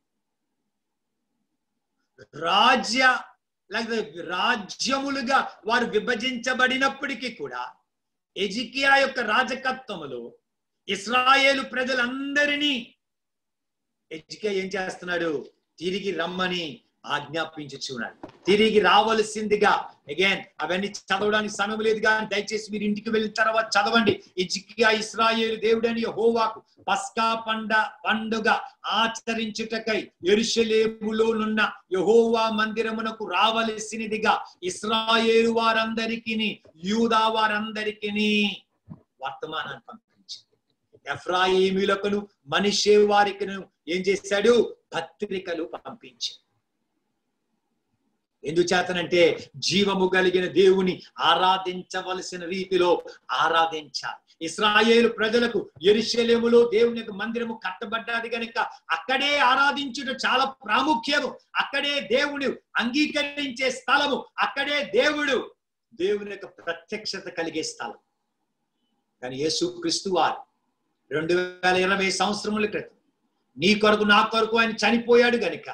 A: రాజ్య లేకపోతే రాజ్యములుగా వారు విభజించబడినప్పటికీ కూడా ఎజికియా యొక్క రాజకత్వములో ఇస్రాయేలు ప్రజలందరినీ ఎజికియా ఏం చేస్తున్నాడు తిరిగి రమ్మని ఆజ్ఞాపించుచున్నాడు తిరిగి రావలసిందిగా అగైన్ అవన్నీ చదవడానికి సమయం లేదు కానీ దయచేసి మీరు ఇంటికి వెళ్ళిన తర్వాత చదవండి ఇజికియా ఇస్రాయేలు దేవుడని హోవాకు పస్కా పండ పండుగ ఆచరించుటకై ఎరుషలేములోనున్న యహోవా మందిరమునకు రావలసినదిగా ఇస్రాయేలు వారందరికీ యూదా వారందరికీ వర్తమానాన్ని పంపించింది ఎఫ్రాయిములకును మనిషే వారికిను ఏం చేశాడు పత్రికలు పంపించాడు ఎందుచేతనంటే జీవము కలిగిన దేవుని ఆరాధించవలసిన రీతిలో ఆరాధించాలి ఇస్రాయేలు ప్రజలకు ఎరుషలేములో దేవుని యొక్క మందిరము కట్టబడ్డది కనుక అక్కడే ఆరాధించుట చాలా ప్రాముఖ్యము అక్కడే దేవుని అంగీకరించే స్థలము అక్కడే దేవుడు దేవుని యొక్క ప్రత్యక్షత కలిగే స్థలం కానీ యేసు క్రీస్తు వారు రెండు వేల ఇరవై సంవత్సరముల క్రితం నీ కొరకు నా కొరకు ఆయన చనిపోయాడు గనుక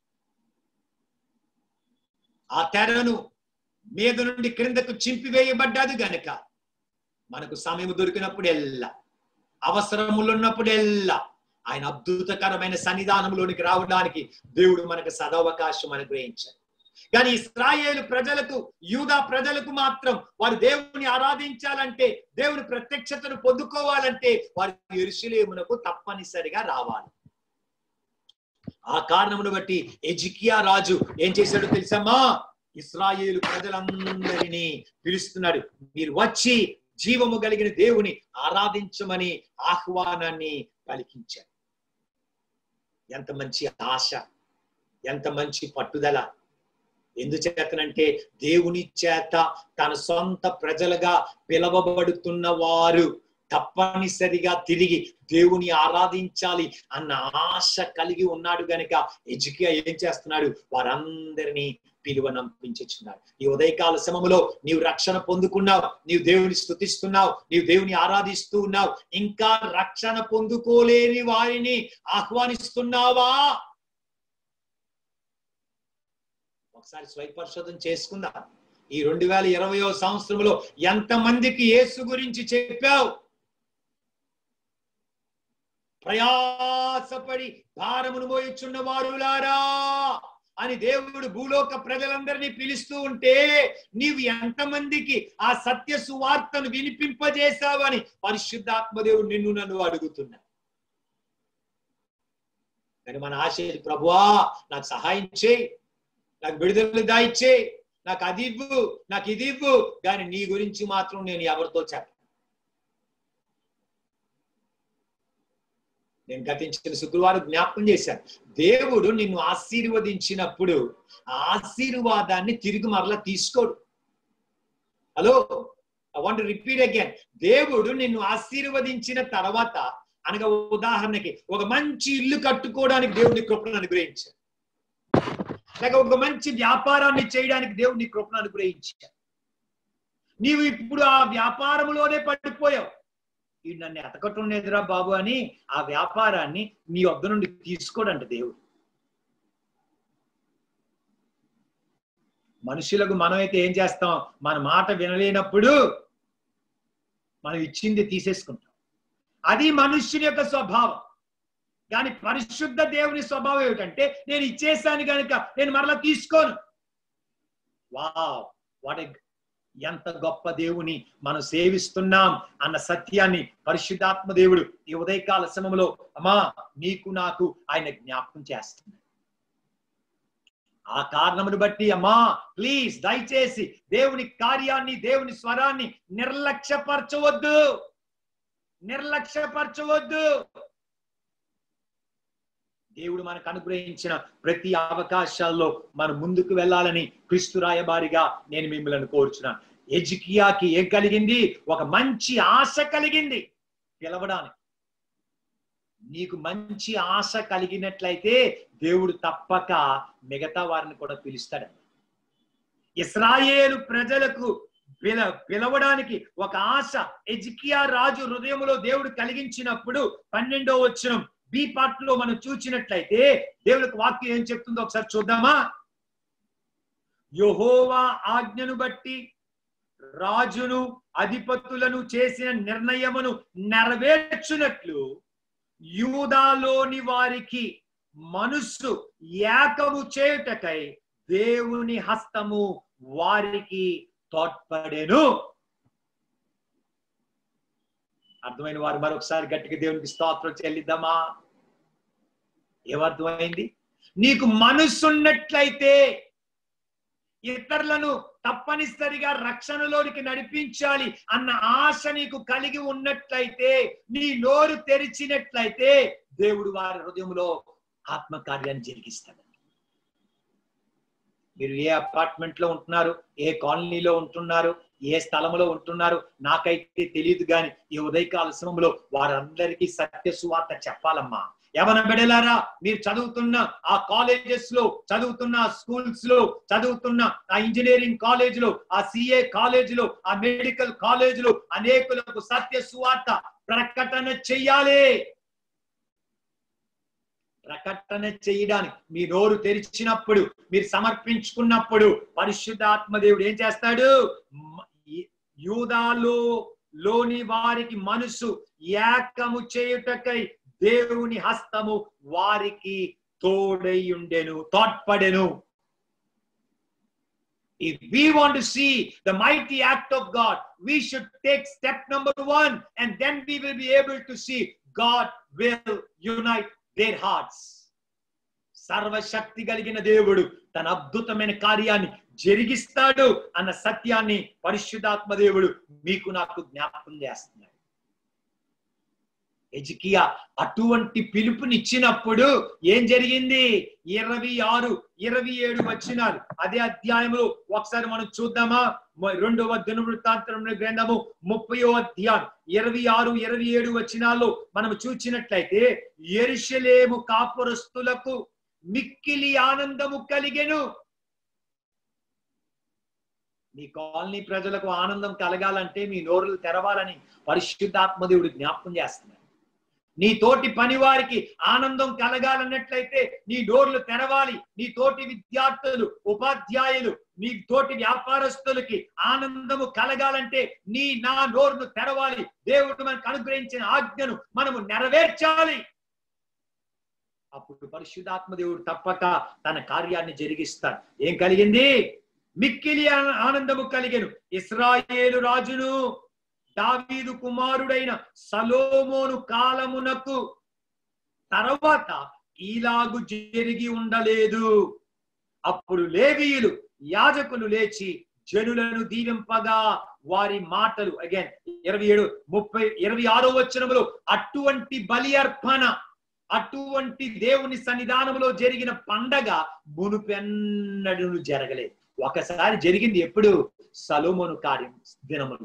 A: ఆ తెరను మీద నుండి క్రిందకు చింపివేయబడ్డాది గనుక మనకు సమయం దొరికినప్పుడెల్లా అవసరములున్నప్పుడెల్లా ఆయన అద్భుతకరమైన సన్నిధానంలోనికి రావడానికి దేవుడు మనకు సదవకాశం అనుగ్రహించాడు కానీ ఇస్రాయేలు ప్రజలకు యూదా ప్రజలకు మాత్రం వారు దేవుని ఆరాధించాలంటే దేవుని ప్రత్యక్షతను పొందుకోవాలంటే వారి ఎరుసలేమునకు తప్పనిసరిగా రావాలి ఆ కారణమును బట్టి ఎజికియా రాజు ఏం చేశాడో తెలుసమ్మా ఇస్రాయేలు ప్రజలందరినీ పిలుస్తున్నాడు మీరు వచ్చి జీవము కలిగిన దేవుని ఆరాధించమని ఆహ్వానాన్ని పలికించాడు ఎంత మంచి ఆశ ఎంత మంచి పట్టుదల ఎందుచేతనంటే దేవుని చేత తన సొంత ప్రజలుగా పిలవబడుతున్న వారు తప్పనిసరిగా తిరిగి దేవుని ఆరాధించాలి అన్న ఆశ కలిగి ఉన్నాడు గనుక ఎజుకియా ఏం చేస్తున్నాడు వారందరినీ పిలువనంపించుచున్నాడు ఈ ఉదయకాల సమములో నీవు రక్షణ పొందుకున్నావు నీవు దేవుని స్థుతిస్తున్నావు నీవు దేవుని ఆరాధిస్తూ ఉన్నావు ఇంకా రక్షణ పొందుకోలేని వారిని ఆహ్వానిస్తున్నావా ఒకసారి స్వయపరిశోధన చేసుకుందాం ఈ రెండు వేల ఇరవయో సంవత్సరంలో ఎంతమందికి యేసు గురించి చెప్పావు ప్రయాసపడి భారమును మోయిచున్న వారులారా అని దేవుడు భూలోక ప్రజలందరినీ పిలుస్తూ ఉంటే నీవు ఎంతమందికి ఆ సత్య సువార్తను వినిపింపజేశావని పరిశుద్ధాత్మదేవుడు నిన్ను నన్ను అడుగుతున్నా కానీ మన ఆశ ఏంటి? ప్రభువా నాకు సహాయం చేయి నాకు విడుదల దాయిచ్చే నాకు అది ఇవ్వు నాకు ఇది ఇవ్వు కానీ నీ గురించి మాత్రం నేను ఎవరితో చెప్ప నేను గతించిన శుక్రవారం జ్ఞాపకం చేశాను దేవుడు నిన్ను ఆశీర్వదించినప్పుడు ఆ ఆశీర్వాదాన్ని తిరిగి మరలా తీసుకోడు hello I want repeat again దేవుడు నిన్ను ఆశీర్వదించిన తర్వాత అనగా ఉదాహరణకి ఒక మంచి ఇల్లు కట్టుకోవడానికి దేవుడి కృపను అనుగ్రహించాడు లేక ఒక మంచి వ్యాపారాన్ని చేయడానికి దేవుడు నీ కృపను అనుగ్రహించాడు నీవు ఇప్పుడు ఆ వ్యాపారంలోనే పడిపోయావు ఈ నన్ను ఎతకటుండేదిరా బాబు అని ఆ వ్యాపారాన్ని నీ వద్ద నుండి తీసుకోడంట దేవుడు మనుషులకు మనమైతే ఏం చేస్తాం మన మాట వినలేనప్పుడు మనం ఇచ్చింది తీసేసుకుంటాం అది మనుష్యుని యొక్క స్వభావం కానీ పరిశుద్ధ దేవుని స్వభావం ఏమిటంటే నేను ఇచ్చేసాను కనుక నేను మరలా తీసుకోను వావ్ వాట్ ఎంత గొప్ప దేవుని మనం సేవిస్తున్నాం అన్న సత్యాన్ని పరిశుద్ధాత్మ దేవుడు ఈ ఉదయకాల సమయంలో అమ్మా నీకు నాకు ఆయన జ్ఞాపకం చేస్తున్నాడు ఆ కారణమును బట్టి అమ్మా ప్లీజ్ దయచేసి దేవుని కార్యాన్ని దేవుని స్వరాన్ని నిర్లక్ష్యపరచవద్దు నిర్లక్ష్యపరచవద్దు దేవుడు మనకు అనుగ్రహించిన ప్రతి అవకాశాల్లో మనం ముందుకు వెళ్ళాలని క్రీస్తు రాయబారిగా నేను మిమ్మల్ని కోరుచున్నాను ఎజికియాకి ఏం కలిగింది ఒక మంచి ఆశ కలిగింది పిలవడానికి నీకు మంచి ఆశ కలిగినట్లయితే దేవుడు తప్పక మిగతా వారిని కూడా పిలుస్తాడు ఇస్రాయేలు ప్రజలకు పిల పిలవడానికి ఒక ఆశ ఎజికియా రాజు హృదయంలో దేవుడు కలిగించినప్పుడు పన్నెండో వచ్చిన బి పార్ట్ లో మనం చూసినట్లయితే దేవుడికి వాక్యం ఏం చెప్తుందో ఒకసారి చూద్దామా యహోవా ఆజ్ఞను బట్టి రాజును అధిపతులను చేసిన నిర్ణయమును నెరవేర్చునట్లు యూదాలోని వారికి మనస్సు ఏకము చేయుటకై దేవుని హస్తము వారికి తోడ్పడేను అర్థమైన వారు మరొకసారి గట్టిగా దేవునికి స్తోత్రం చెల్లిద్దామా ఏమర్థమైంది నీకు మనసున్నట్లయితే ఇతరులను తప్పనిసరిగా రక్షణలోనికి నడిపించాలి అన్న ఆశ నీకు కలిగి ఉన్నట్లయితే నీ నోరు తెరిచినట్లయితే దేవుడు వారి హృదయంలో ఆత్మకార్యాన్ని జరిగిస్తాడు మీరు ఏ అపార్ట్మెంట్ లో ఉంటున్నారు ఏ కాలనీలో ఉంటున్నారు ఏ స్థలంలో ఉంటున్నారు నాకైతే తెలియదు కానీ ఈ ఉదయకాల సమయంలో వారందరికీ సత్య సువార్త చెప్పాలమ్మా యవన బిడలారా మీరు చదువుతున్న ఆ కాలేజెస్ లో చదువుతున్న స్కూల్స్ లో చదువుతున్న ఆ ఇంజనీరింగ్ కాలేజ్ లో ఆ సిఏ కాలేజ్ లో ఆ మెడికల్ కాలేజ్ లో అనేకులకు సత్య సువార్త ప్రకటన చెయ్యాలి ప్రకటన చేయడానికి మీ నోరు తెరిచినప్పుడు మీరు సమర్పించుకున్నప్పుడు పరిశుద్ధాత్మ దేవుడు ఏం చేస్తాడు యూదాలో లోని వారికి మనసు ఏకము చేయుటకై దేవుని హస్తము వారికి తోడై ఉండెను తోడ్పడెను If we want to see the mighty act of God, we should take step number one, and then we will be able to see God will unite their hearts. సర్వశక్తి కలిగిన దేవుడు తన అద్భుతమైన కార్యాన్ని జరిగిస్తాడు అన్న సత్యాన్ని పరిశుద్ధాత్మ దేవుడు మీకు నాకు జ్ఞాపకం చేస్తున్నాడు ఎజికియా అటువంటి పిలుపునిచ్చినప్పుడు ఏం జరిగింది ఇరవై ఆరు ఇరవై ఏడు వచ్చినారు అదే అధ్యాయంలో ఒకసారి మనం చూద్దామా రెండవ దినవృత్తాంతం గ్రంథము ముప్పయో అధ్యాయం ఇరవై ఆరు ఇరవై ఏడు వచ్చినాల్లో మనం చూచినట్లయితే ఎరుషలేము కాపురస్తులకు మిక్కిలి ఆనందము కలిగెను మీ కాలనీ ప్రజలకు ఆనందం కలగాలంటే మీ నోరులు తెరవాలని పరిశుద్ధాత్మదేవుడు జ్ఞాపకం చేస్తున్నాడు నీ తోటి పని వారికి ఆనందం కలగాలన్నట్లయితే నీ డోర్లు తెరవాలి నీ తోటి విద్యార్థులు ఉపాధ్యాయులు నీ తోటి వ్యాపారస్తులకి ఆనందము కలగాలంటే నీ నా నోరును తెరవాలి దేవుడు మనకు అనుగ్రహించిన ఆజ్ఞను మనము నెరవేర్చాలి అప్పుడు పరిశుద్ధాత్మ దేవుడు తప్పక తన కార్యాన్ని జరిగిస్తాడు ఏం కలిగింది మిక్కిలి ఆనందము కలిగెను ఇస్రాయేలు రాజును దావీదు కుమారుడైన సలోమోను కాలమునకు తర్వాత ఈలాగు జరిగి ఉండలేదు అప్పుడు లేవీయులు యాజకులు లేచి జనులను దీవింపగా వారి మాటలు అగైన్ ఇరవై ఏడు ముప్పై ఇరవై ఆరో వచనములో అటువంటి బలి అర్పణ అటువంటి దేవుని సన్నిధానంలో జరిగిన పండగ మునుపెన్నడూ జరగలేదు ఒకసారి జరిగింది ఎప్పుడు సలోమోను కార్యం దినములు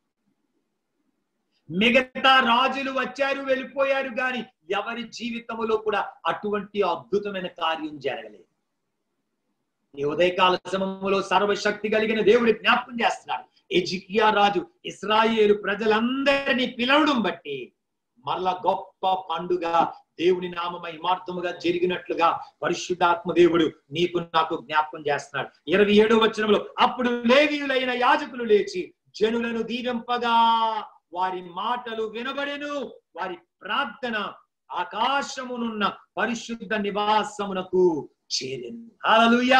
A: మిగతా రాజులు వచ్చారు వెళ్ళిపోయారు గాని ఎవరి జీవితంలో కూడా అటువంటి అద్భుతమైన కార్యం జరగలేదు ఈ ఉదయకాల సమయంలో సర్వశక్తి కలిగిన దేవుడు జ్ఞాపకం చేస్తున్నాడు ఎజికియా రాజు ఇస్రాయేలు ప్రజలందరినీ పిలవడం బట్టి మరలా గొప్ప పండుగ దేవుని నామమై మార్తముగా జరిగినట్లుగా పరిశుద్ధాత్మ దేవుడు నీకు నాకు జ్ఞాపకం చేస్తున్నాడు ఇరవై ఏడో వచనంలో అప్పుడు లేవీయులైన యాజకులు లేచి జనులను దీవింపగా వారి మాటలు వినబడెను వారి ప్రార్థన ఆకాశమునున్న పరిశుద్ధ నివాసమునకు చేరెను హల్లెలూయా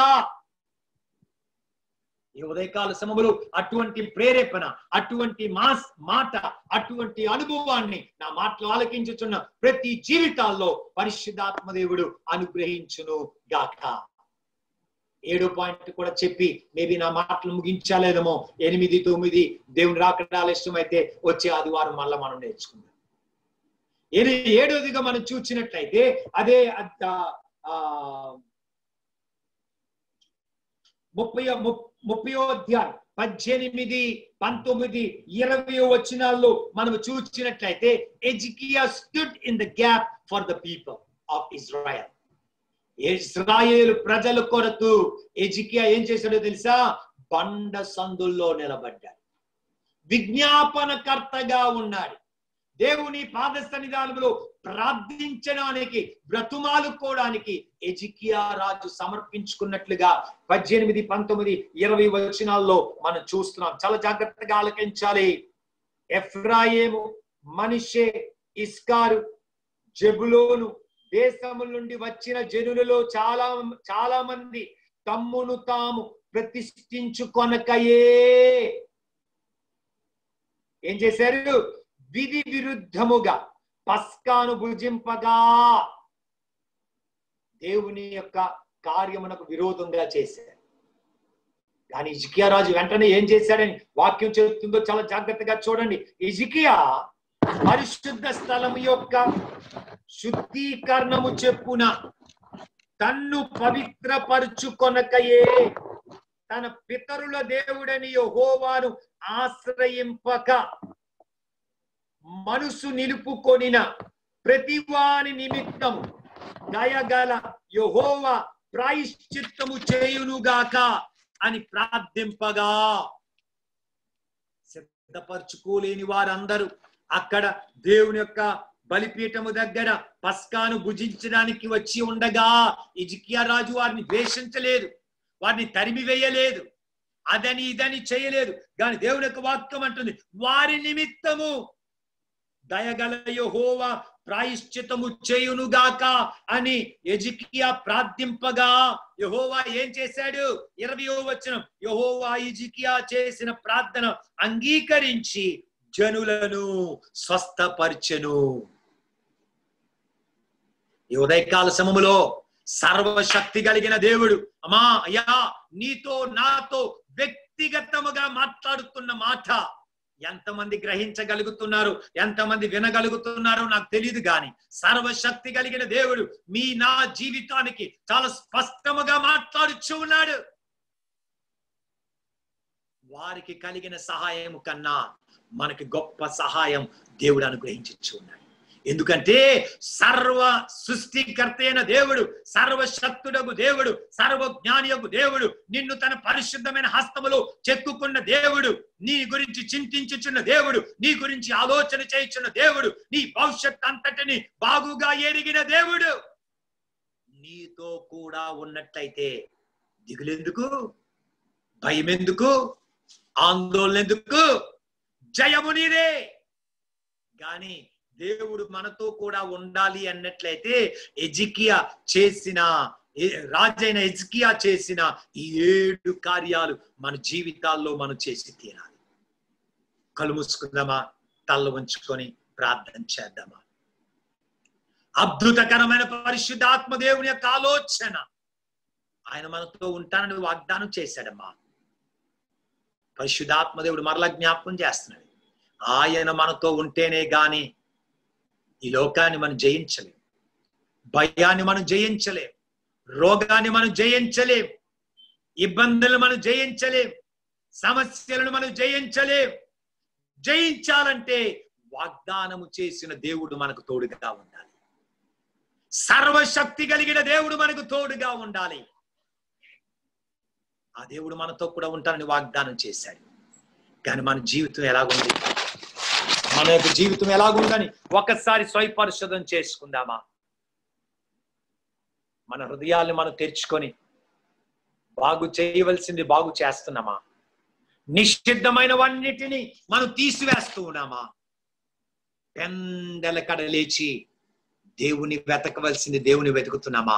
A: ఈ ఉదయకాల సమములు అటువంటి ప్రేరేపణ అటువంటి మాస్ మాట అటువంటి అనుభవాన్ని నా మాటలు ఆలకించుచున్న ప్రతి జీవితాల్లో పరిశుద్ధాత్మ దేవుడు అనుగ్రహించును గాక ఏడో పాయింట్ కూడా చెప్పి మేబీ నా మాటలు ముగించాలేదేమో ఎనిమిది తొమ్మిది దేవుని రాకడాలు ఇష్టమైతే వచ్చే ఆదివారం మళ్ళా మనం నేర్చుకుందాం ఏది ఏడోదిగా మనం చూసినట్లయితే అదే అద్ద- ఆ ముప్పై ముప్పయో అధ్యాయం పద్దెనిమిది పంతొమ్మిది ఇరవై వచనాల్లో మనం చూసినట్లయితే Hezekiah stood in the gap for the people of Israel Israel ప్రజల కొరకు ఎజికియా ఏం చేశాడో తెలుసా బండ సందుల్లో నిలబడ్డాడు విజ్ఞాపనకర్తగా ఉన్నాడు దేవుని పాద సన్నిధానంలో ప్రార్థించడానికి బ్రతుమాలుకోవడానికి ఎజికియా రాజు సమర్పించుకున్నట్లుగా పద్దెనిమిది పంతొమ్మిది ఇరవై వచనాల్లో మనం చూస్తున్నాం చాలా జాగ్రత్తగా ఆలకించాలి ఎఫ్రాయేము మనిషే ఇస్కారు జబులోను దేశముల నుండి వచ్చిన జనులలో చాలా చాలా మంది తమ్మును తాము ప్రతిష్ఠించుకొనకయే ఏం చేశారు విధి విరుద్ధముగా పస్కాను భుజింపగా దేవుని యొక్క కార్యమునకు విరోధంగా చేశారు కానీ ఇజికియా రాజు వెంటనే ఏం చేశాడని వాక్యం చెబుతుందో చాలా జాగ్రత్తగా చూడండి ఇజికియా పరిశుద్ధ స్థలం యొక్క శుద్ధీకరణము చెప్పున తన్ను పవిత్రపరుచుకొనకయే తన పితరుల దేవుడని యెహోవాను ఆశ్రయింపక మనసు నిలుపుకొనిన ప్రతివాని నిమిత్తం దయగల యెహోవా ప్రాయశ్చిత్తము చేయునుగాక అని ప్రార్థింపగా సిద్ధపరచుకోలేని వారందరూ అక్కడ దేవుని యొక్క బలిపీఠము దగ్గర పస్కాను భుజించడానికి వచ్చి ఉండగా ఇజికియా రాజు వారిని ద్వేషించలేదు వారిని తరిమి వేయలేదు అదని ఇదని చేయలేదు కానీ దేవుని యొక్క వాక్యం అంటుంది వారి నిమిత్తము దయగల యెహోవా ప్రాయశ్చితము చేయునుగాక అని ఎజికియా ప్రార్థింపగా యహోవా ఏం చేశాడు ఇరవయో వచనం యహోవా ఎజికియా చేసిన ప్రార్థన అంగీకరించి జనులను స్వస్థపరచెను ఈ ఉదయకాల సమములో సర్వశక్తి కలిగిన దేవుడు అమ్మా అయ్యా నీతో నాతో వ్యక్తిగతముగా మాట్లాడుతున్న మాట ఎంతమంది గ్రహించగలుగుతున్నారు ఎంతమంది వినగలుగుతున్నారో నాకు తెలియదు గాని సర్వశక్తి కలిగిన దేవుడు మీ నా జీవితానికి చాలా స్పష్టముగా మాట్లాడుచు ఉన్నాడు వారికి కలిగిన సహాయం కన్నా మనకి గొప్ప సహాయం దేవుడు అనుగ్రహించు ఉన్నాడు ఎందుకంటే సర్వ సృష్టికర్త అయిన దేవుడు సర్వశక్తుడగు దేవుడు సర్వజ్ఞానియగు దేవుడు నిన్ను తన పరిశుద్ధమైన హస్తములో చెక్కుకున్న దేవుడు నీ గురించి చింతించుచున్న దేవుడు నీ గురించి ఆలోచన చేయుచున్న దేవుడు నీ భవిష్యత్ అంతటిని బాగుగా ఎరిగిన దేవుడు నీతో కూడా ఉన్నట్లయితే దిగులెందుకు భయం ఎందుకు ఆందోళన ఎందుకు జయము నీదే గాని దేవుడు మనతో కూడా ఉండాలి అన్నట్లయితే ఎజికియా చేసిన ఏ- రాజైన ఎజికియా చేసిన ఈ ఏడు కార్యాలు మన జీవితాల్లో మనం చేసి తీరాలి కళ్ళు మూసుకుందామా తల్ల ఉంచుకొని ప్రార్థన చేద్దామా అద్భుతకరమైన పరిశుద్ధాత్మ దేవుని యొక్క ఆలోచన ఆయన మనతో ఉంటానని వాగ్దానం చేశాడమ్మా పరిశుద్ధాత్మ దేవుడు మరలా జ్ఞాపకం చేస్తున్నాడు ఆయన మనతో ఉంటేనే గాని ఈ లోకాన్ని మనం జయించలేం భయాన్ని మనం జయించలేం రోగాన్ని మనం జయించలేం ఇబ్బందులను మనం జయించలేం సమస్యలను మనం జయించలేం జయించాలంటే వాగ్దానము చేసిన దేవుడు మనకు తోడుగా ఉండాలి సర్వశక్తి కలిగిన దేవుడు మనకు తోడుగా ఉండాలి ఆ దేవుడు మనతో కూడా ఉంటానని వాగ్దానం చేశాడు కానీ మన జీవితం ఎలాగుంది మన యొక్క జీవితం ఎలాగుందని ఒక్కసారి స్వయపరిశోధన చేసుకుందామా మన హృదయాల్ని మనం తెరుచుకొని బాగు చేయవలసింది బాగు చేస్తున్నామా నిషిద్ధమైనవన్నిటిని మనం తీసివేస్తూ ఉన్నామా పెందల కడ లేచి దేవుని వెతకవలసింది దేవుని వెతుకుతున్నామా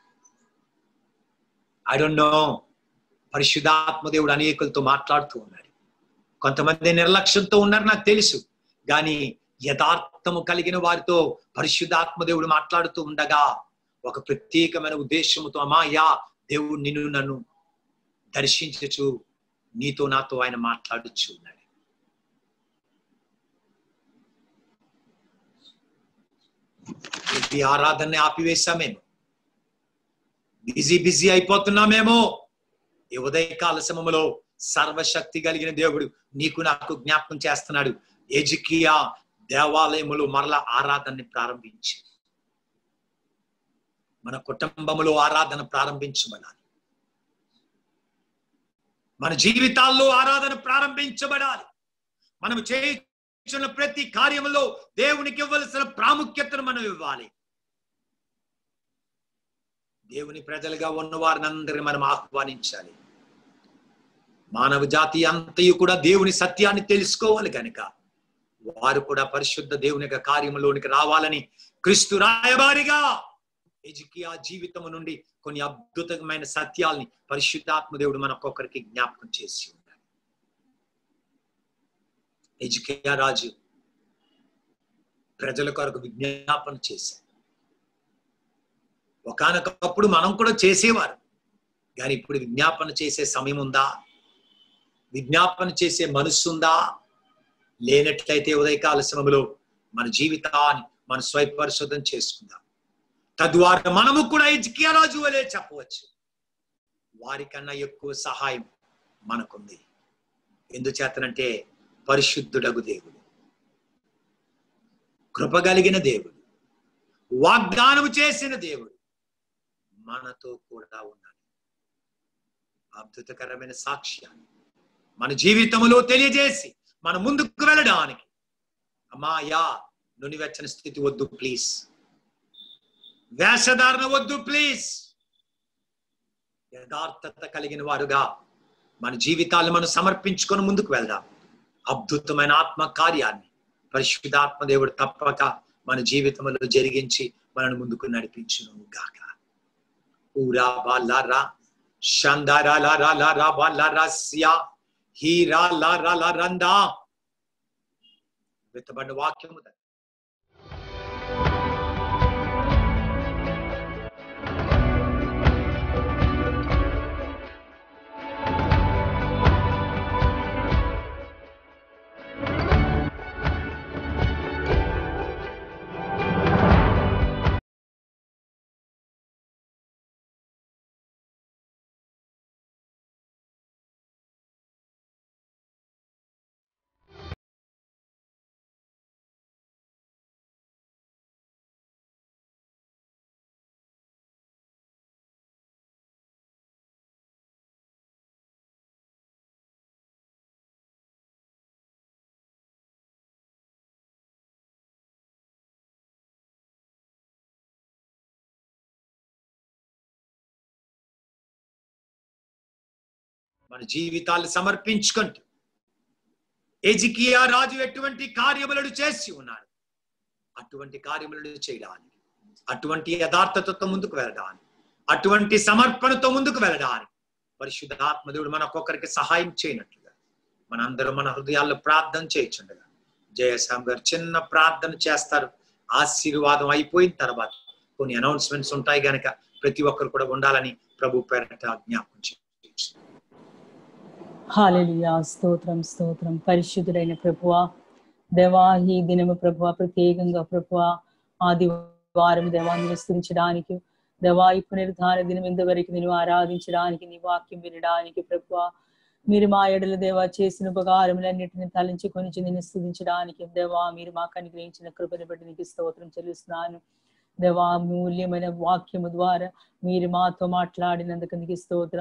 A: ఐ డోంట్ నో పరిశుధాత్మ దేవుడు అనేకులతో మాట్లాడుతూ ఉన్నాడు కొంతమంది నిర్లక్ష్యంతో ఉన్నారు నాకు తెలుసు కానీ యథార్థము కలిగిన వారితో పరిశుద్ధాత్మ దేవుడు మాట్లాడుతూ ఉండగా ఒక ప్రత్యేకమైన ఉద్దేశముతో అమాయా దేవుడు నిన్ను నన్ను దర్శించచ్చు నీతో నాతో ఆయన మాట్లాడచ్చు ఉన్నాడు ఈ ఆరాధనని ఆపివేశామేమో బిజీ బిజీ అయిపోతున్నామేమో ఈ ఉదయకాల సమయంలో సర్వశక్తి కలిగిన దేవుడు నీకు నాకు జ్ఞాపకం చేస్తున్నాడు ఎజికియా దేవాలయములు మరల ఆరాధనని ప్రారంభించి మన కుటుంబములో ఆరాధన ప్రారంభించబడాలి మన జీవితాల్లో ఆరాధన ప్రారంభించబడాలి మనం చేయించిన ప్రతి కార్యములో దేవునికి ఇవ్వవలసిన ప్రాముఖ్యతను మనం ఇవ్వాలి దేవుని ప్రజలుగా ఉన్న వారిని అందరిని మనం ఆహ్వానించాలి మానవ జాతి అంతయు కూడా దేవుని సత్యాన్ని తెలుసుకోవాలి కనుక వారు కూడా పరిశుద్ధ దేవుని యొక్క కార్యములోనికి రావాలని క్రీస్తు రాయబారిగా ఎజికియా జీవితము నుండి కొన్ని అద్భుతమైన సత్యాల్ని పరిశుద్ధాత్మ దేవుడు మనకొకరికి జ్ఞాపకం చేసి ఉన్నాడు ఎజికియా రాజు ప్రజల కొరకు విజ్ఞాపన చేశాడు ఒకనొకప్పుడు మనం కూడా చేసేవారు కానీ ఇప్పుడు విజ్ఞాపన చేసే సమయం ఉందా విజ్ఞాపన చేసే మనస్సు ఉందా లేనట్లయితే ఉదయకాల సమయంలో మన జీవితాన్ని మన స్వయపరిశోధన చేసుకుందాం తద్వారా మనము కూడా రాజు వలె చెప్పవచ్చు వారికన్నా ఎక్కువ సహాయం మనకుంది ఎందుచేతనంటే పరిశుద్ధుడగు దేవుడు కృపగలిగిన దేవుడు వాగ్దానము చేసిన దేవుడు మనతో కూడా ఉన్నాడు అద్భుతకరమైన సాక్ష్యాన్ని మన జీవితంలో తెలియజేసి మన ముందుకు వెళ్ళడానికి అమ్మాయా నునివెచ్చని స్థితి వద్దు ప్లీజ్ వేషధారణ వద్దు ప్లీజ్ యథార్థత కలిగిన వారుగా మన జీవితాలను మనం సమర్పించుకొని ముందుకు వెళ్దాం అద్భుతమైన ఆత్మ కార్యాన్ని పరిశుద్ధాత్మ దేవుడు తప్పక మన జీవితంలో జరిగించి మనను ముందుకు నడిపించును గాక ఊరా బాలారా షందారా లా రా లా రా బాలారా సియా హీరా లా రా లా రందా విత్తబడిన వాక్యము మన జీవితాలు సమర్పించుకుంటూ ఎజికియా రాజు ఎటువంటి కార్యములను చేసి ఉన్నాడు అటువంటి కార్యములను చేయడానికి అటువంటి యథార్థతతో ముందుకు వెళ్ళడానికి అటువంటి సమర్పణతో ముందుకు వెళ్ళడానికి పరిశుద్ధాత్మదేవుడు మనకొకరికి సహాయం చేయనట్లుగా మనందరం మన హృదయాల్లో ప్రార్థన చేయొచ్చుండగా జయశ్యామ్ గారు చిన్న ప్రార్థన చేస్తారు ఆశీర్వాదం అయిపోయిన తర్వాత కొన్ని అనౌన్స్మెంట్స్ ఉంటాయి గనక ప్రతి ఒక్కరు కూడా ఉండాలని ప్రభు పేరట జ్ఞాపకం చేయొచ్చు
B: హాలెలుయా స్తోత్రం స్తోత్రం పరిశుద్ధుడైన ప్రభువ దేవా ఈ దినము ప్రభువ ప్రత్యేకంగా ప్రభువ ఆదివారం దేవాన్ని విస్తరించడానికి దేవా ఈ పునరుద్ధార దినం ఇంతవరకు నేను ఆరాధించడానికి నీ వాక్యం వినడానికి ప్రభువ మీరు మా ఎడల దేవా చేసిన ఉపకారములన్నిటిని తలంచి కొని నేను స్థుతించడానికి దేవా మీరు మాకు అనుగ్రహించిన కృపను బట్టి నీకు స్తోత్రం చెల్లిస్తున్నాను దేవా మూల్యమైన వాక్యము ద్వారా మీరు మాతో మాట్లాడినందుకు నీకు స్తోత్రం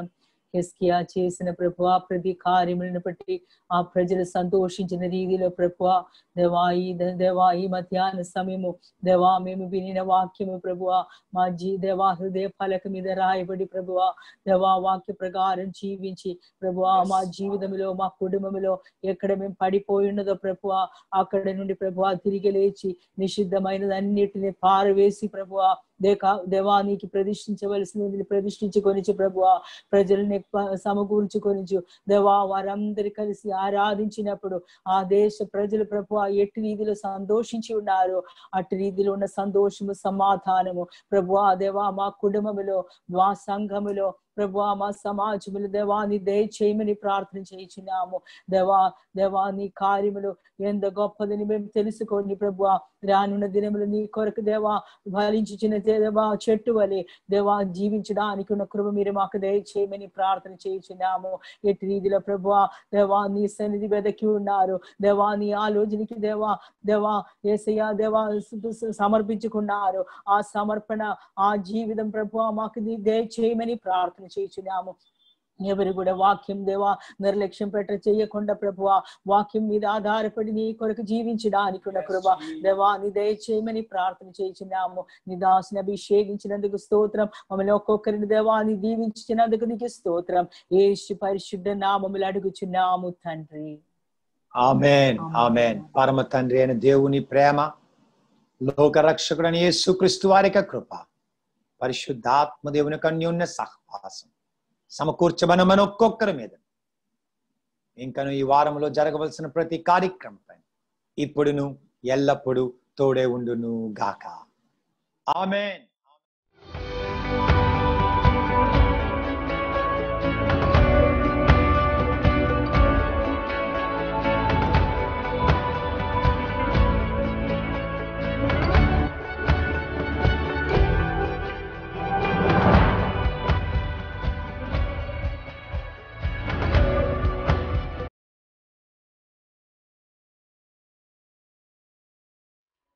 B: హెస్కియా చేసిన ప్రభు ప్రతి కార్యములను బట్టి ఆ ప్రజలు సంతోషించిన రీతిలో ప్రభు దేవా ఈ దేవా ఈ మధ్యాహ్న సమయము దేవా మేము వినిన వాక్యము ప్రభువ మా జీ దేవా హృదయ ఫలక మీద రాయబడి ప్రభువ దేవా వాక్య ప్రకారం జీవించి ప్రభువ మా జీవితంలో మా కుటుంబంలో ఎక్కడ మేము పడిపోయి ఉన్నదో ప్రభువ అక్కడ నుండి ప్రభువ తిరిగి లేచి నిషిద్ధమైనదన్నిటిని పారవేసి ప్రభువ దేకా దేవానికి ప్రతిష్ఠించవలసినది ప్రతిష్ఠించుకొనిచు ప్రభువ ప్రజల్ని ప- సమకూర్చుకొనిచు దేవా వారందరి కలిసి ఆరాధించినప్పుడు ఆ దేశ ప్రజలు ప్రభు ఎట్టి రీతిలో సంతోషించి ఉన్నారు అట్టి రీతిలో ఉన్న సంతోషము సమాధానము ప్రభు దేవా మా కుటుంబములో మా సంఘములో ప్రభు మా సమాజములు దేవాన్ని దయచేయమని ప్రార్థన చేయించున్నాము దేవా దేవా నీ కార్యములు ఎంత గొప్పదని మేము తెలుసుకోండి ప్రభు రానున్న దినములు నీ కొరకు దేవా ఫలించిన దేవా చెట్టు వలె దేవా జీవించడానికి ఉన్న కృప మీరు మాకు దయచేయమని ప్రార్థన చేయించున్నాము ఎట్టి రీతిలో ప్రభు దేవా నీ సన్నిధి వెదకి ఉన్నారు దేవా నీ ఆలోచనకి దేవా దేవా ఏసయ్య దేవా స- స- సమర్పించుకున్నారు ఆ సమర్పణ ఆ జీవితం ప్రభు మాకు నీ దయచేయమని ప్రార్థన చేయించున్నాము ఎవరు కూడా వాక్యం దేవా నిర్లక్ష్యం పెట్ట చేయకుండా ప్రభువా వాక్యం మీద ఆధారపడి నీ కొరకు జీవించడానికి ఉన్న కృప దేవా నీ దయచేయమని ప్రార్థన చేయించున్నాము నీ దాసుని అభిషేకించినందుకు స్తోత్రం మమ్మల్ని ఒక్కొక్కరిని దేవాన్ని దీవించినందుకు నీకు స్తోత్రం ఏసు పరిశుద్ధ నామములు అడుగుచున్నాము తండ్రి
A: ఆమెన్ ఆమెన్ పరమ తండ్రి అయిన దేవుని ప్రేమ లోక రక్షకుడని యేసుక్రీస్తు వారి యొక్క కృప పరిశుద్ధాత్మ దేవుని యొక్క అన్యోన్య సహవాసం సమకూర్చబన మన ఒక్కొక్కరి మీద ఇంకను ఈ వారంలో జరగవలసిన ప్రతి కార్యక్రమం పైన ఇప్పుడును ఎల్లప్పుడూ తోడే ఉండును గాక ఆమెన్